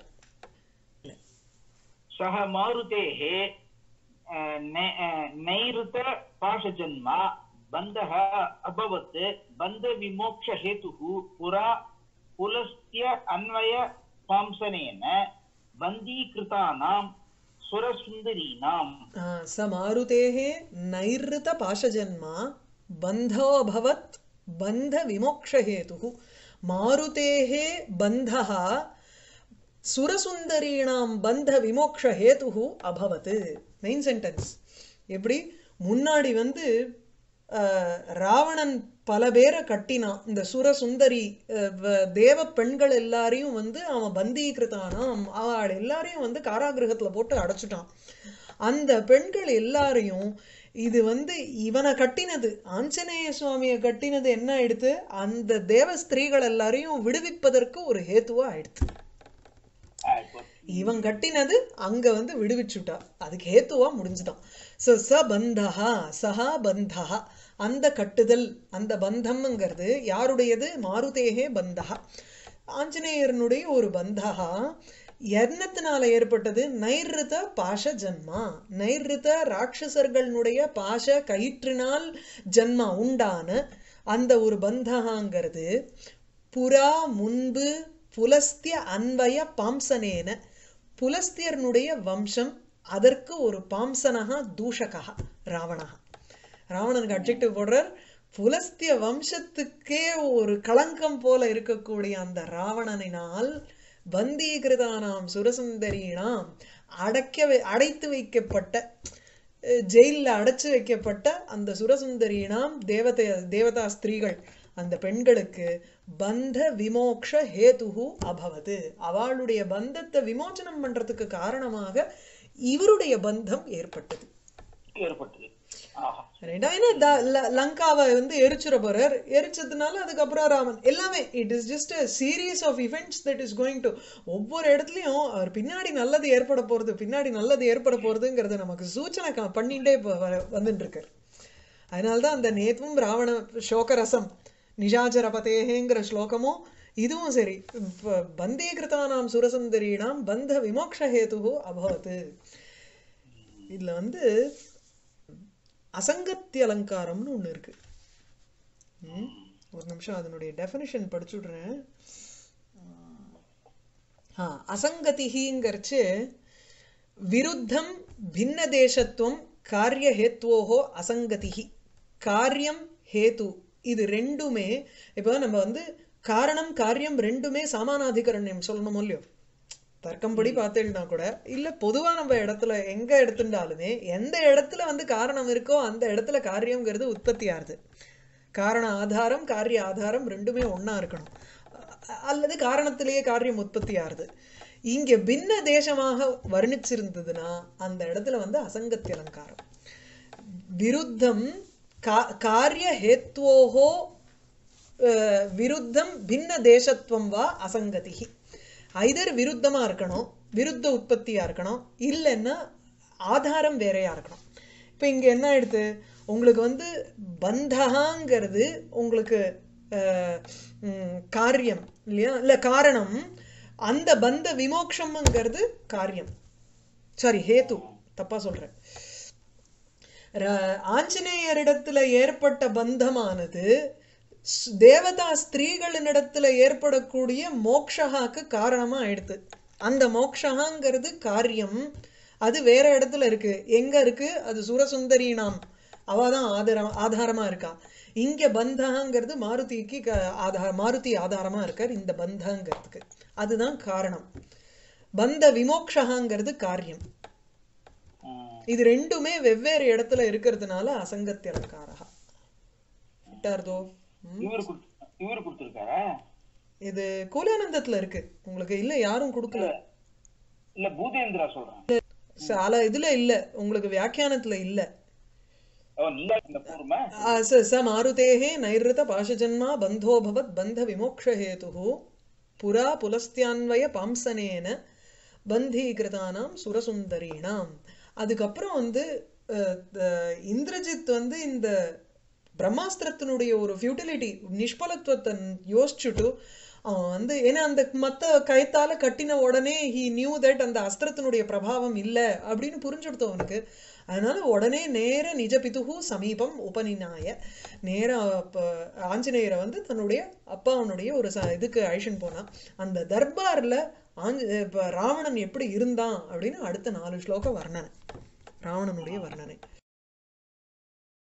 सः मारुतेः अ, नै- अ, नैऋतपाशजन्मा बन्धः अभवत् बन्धविमोक्षहेतुः पुरा पुलस्त्य अन्वयपांसनेन बन्दीकृतानां सुरसुन्दरीणाम् ஆஹ் ச மாருதேः நைர்ருத பாஷஜன்மா பந்தோபவத் பந்த விமோக்ஷஹேதுः மாருதேः பந்தः சுரசுந்தரீணாம் பந்த விமோக்ஷ ஹேதுஹு அபவத் மெயின் சென்டென்ஸ் எப்படி முன்னாடி வந்து அஹ், ராவணன் பல பேரை கட்டினான் இந்த சுரசுந்தரி அஹ், வ- தேவ பெண்கள் எல்லாரையும் வந்து அவன் பந்தீகிருத்தானாம் அவள் எல்லாரையும் வந்து காராகிரகத்துல போட்டு அடைச்சிட்டான் அந்த பெண்கள் எல்லாரையும் இது வந்து இவனை கட்டினது ஆஞ்சநேய சுவாமியை கட்டினது என்ன ஆயிடுத்து அந்த தேவ ஸ்திரீகள் எல்லாரையும் விடுவிப்பதற்கு ஒரு ஹேத்துவா ஆயிடுத்து இவன் கட்டினது அங்க வந்து விடுவிச்சுட்டா அதுக்கு ஹேத்துவா முடிஞ்சுதான் சோ ச பந்தஹா சஹா பந்தஹா அந்த கட்டுதல் அந்த பந்தம்ங்கிறது யாருடையது மாருதேகே பந்தஹா ஆஞ்சநேயரனுடைய ஒரு பந்தஹா என்னத்தினால ஏற்பட்டது நைர்ருத பாஷ ஜன்மா நைர்ருத ராட்சசர்களுடைய பாஷ கயிற்றினால் ஜன்மா உண்டான அந்த ஒரு பந்தகாங்கிறது புறா முன்பு புலஸ்திய அன்வய பாம்சனேன புலஸ்தியர்னுடைய வம்சம் அதற்கு ஒரு பாம்சனகா தூஷகா ராவணகா ராவணனுக்கு அப்ஜெக்டிவ் போடுறார் புலஸ்திய வம்சத்துக்கே ஒரு களங்கம் போல இருக்கக்கூடிய அந்த ராவணனினால் பந்தீகிருதானாம் சுரசுந்தரீனாம் அடைக்க வை- அடைத்து வைக்கப்பட்ட அஹ், ஜெயில்ல அடைச்சு வைக்கப்பட்ட அந்த சுரசுந்தரியினாம் தேவதை தேவதா ஸ்திரீகள் அந்த பெண்களுக்கு பந்த விமோக்ஷ ஹேதுஹு அபவது அவளுடைய பந்தத்தை விமோச்சனம் பண்றதுக்கு காரணமாக இவருடைய பந்தம் ஏற்பட்டது ஏற்பட்டது ஆஹா ரைட்டா ஏன்னா த- ல- லங்காவை வந்து எரிச்சுற போறார் எரிச்சதுனால அதுக்கப்புறம் ராமன் எல்லாமே it is just a series of events that is going to ஒவ்வொரு இடத்துலயும் அவர் பின்னாடி நல்லது ஏற்பட போறது பின்னாடி நல்லது ஏற்பட போறதுங்கிறது நமக்கு சூச்சனை க- பண்ணிட்டே இப்ப வ- வந்துட்டு இருக்காரு அதனால்தான் அந்த நேத்தும் ராவண சோகரசம் நிஜாச்சரபதேங்கிற ஸ்லோகமும் இதுவும் சரி இப்ப பந்தே கிருதானாம் சுரசுந்தரீனாம் பந்த விமோக்ஷ ஹேதுஹு அபவத் இதுல வந்து அசங்கத்திய அலங்காரம்னு ஒண்ணு இருக்கு ம்? ஒரு நிமிஷம் அதனுடைய டெஃபினிஷன் படிச்சுடுறேன் ஆ அசங்கதிஹிங்கிறச்சு விருத்தம் பின்ன தேசத்துவம் காரிய ஹேத்வோஹோ அசங்கதிஹி காரியம் ஹேத்து இது ரெண்டுமே இப்போ நம்ம வந்து காரணம் காரியம் ரெண்டுமே சமானாதிகரண்யம் சொல்லணும் இல்லையோ தர்க்கம்படி பார்த்தேன்னா கூட இல்ல பொதுவா நம்ம இடத்துல எங்க எடுத்துட்டாலுமே எந்த இடத்துல வந்து காரணம் இருக்கோ அந்த இடத்துல காரியம்ங்கிறது உற்பத்தி ஆகுது காரண ஆதாரம் காரிய ஆதாரம் ரெண்டுமே ஒண்ணா இருக்கணும் அ- அல்லது காரணத்திலேயே காரியம் உற்பத்தி ஆகுது இங்க பின்ன தேசமாக வர்ணிச்சிருந்ததுன்னா அந்த இடத்துல வந்து அசங்கத்திய அலங்காரம் விருத்தம் கா- காரிய ஹேத்வோஹோ அஹ், விருத்தம் பின்ன தேசத்துவம் வா அசங்கதிகி ஐதர் விருத்தமா இருக்கணும் விருத்த உற்பத்தியா இருக்கணும் இல்லைன்னா ஆதாரம் வேறையா இருக்கணும் இப்ப இங்க என்ன ஆயிடுது உங்களுக்கு வந்து பந்தகாங்கிறது உங்களுக்கு அஹ், ம், காரியம் இல்லையா இல்ல காரணம் அந்த பந்த விமோக்ஷம்ங்கிறது காரியம் சாரி ஹேத்து தப்பா சொல்றேன் ர- ஆஞ்சநேயரிடத்துல ஏற்பட்ட பந்தமானது ஸ்- தேவதா ஸ்திரீகளினிடத்துல ஏற்படக்கூடிய மோக்ஷகாக்கு காரணமா ஆயிடுது அந்த மோக்ஷகாங்கிறது காரியம் அது வேற இடத்துல இருக்கு எங்க இருக்கு அது சுரசுந்தரி நாம் அவதான் ஆதாரம் ஆதாரமா இருக்கா இங்க பந்தகாங்கிறது மாருதிக்கு க- ஆதார மாருதி ஆதாரமா இருக்கார் இந்த பந்தங்கிறதுக்கு அதுதான் காரணம் பந்த விமோக்ஷகாங்கிறது காரியம் ம். இது ரெண்டுமே வெவ்வேறு இடத்துல இருக்கிறதுனால அசங்கத்திய அலங்காரா விட்டார்தோ ம். இவரு குடுத்து இவரு கொடுத்திருக்காரா இது கூலானந்தத்துல இருக்கு உங்களுக்கு இல்ல யாரும் கொடுக்கல இல்ல பூதேந்திரா சொல்றேன் சால இதுல இல்ல உங்களுக்கு வியாக்கியானத்துல இல்ல ஓ நீங்க இந்த பூர்வமா ஆ, ச ச மாருதேः நைருத பாஷஜன்மா பந்தோ பவத் பந்த விமோக்ஷஹேதுः புரா புலஸ்தியான்வய பாம்சனேன பந்தீகிருதானாம் சுரசுந்தரீணாம் அதுக்கப்புறம் வந்து அஹ், த- இந்திரஜித் வந்து இந்த பிரம்மாஸ்திரத்தினுடைய ஒரு ஃபியூட்டிலிட்டி நிஷ்பலத்துவத்தை யோசிச்சுட்டு அவன் வந்து ஏன்னா அந்த மத்த கயத்தால கட்டின உடனே ஹி நியூ தட் அந்த அஸ்திரத்தினுடைய பிரபாவம் இல்ல அப்படின்னு புரிஞ்சுடுத்து அவனுக்கு அதனால உடனே நேர நிஜ பிதுகு சமீபம் உபநிநாய நேர அப்ப ஆஞ்சநேயரை வந்து தன்னுடைய அப்பாவனுடைய ஒரு ச இதுக்கு அழிச்சுன்னு போனான் அந்த தர்பார்ல ஆஞ்ச இப்ப ராவணன் எப்படி இருந்தான் அப்படின்னு அடுத்த நாலு ஸ்லோகம் வர்ணனை ராவணனுடைய வர்ணனை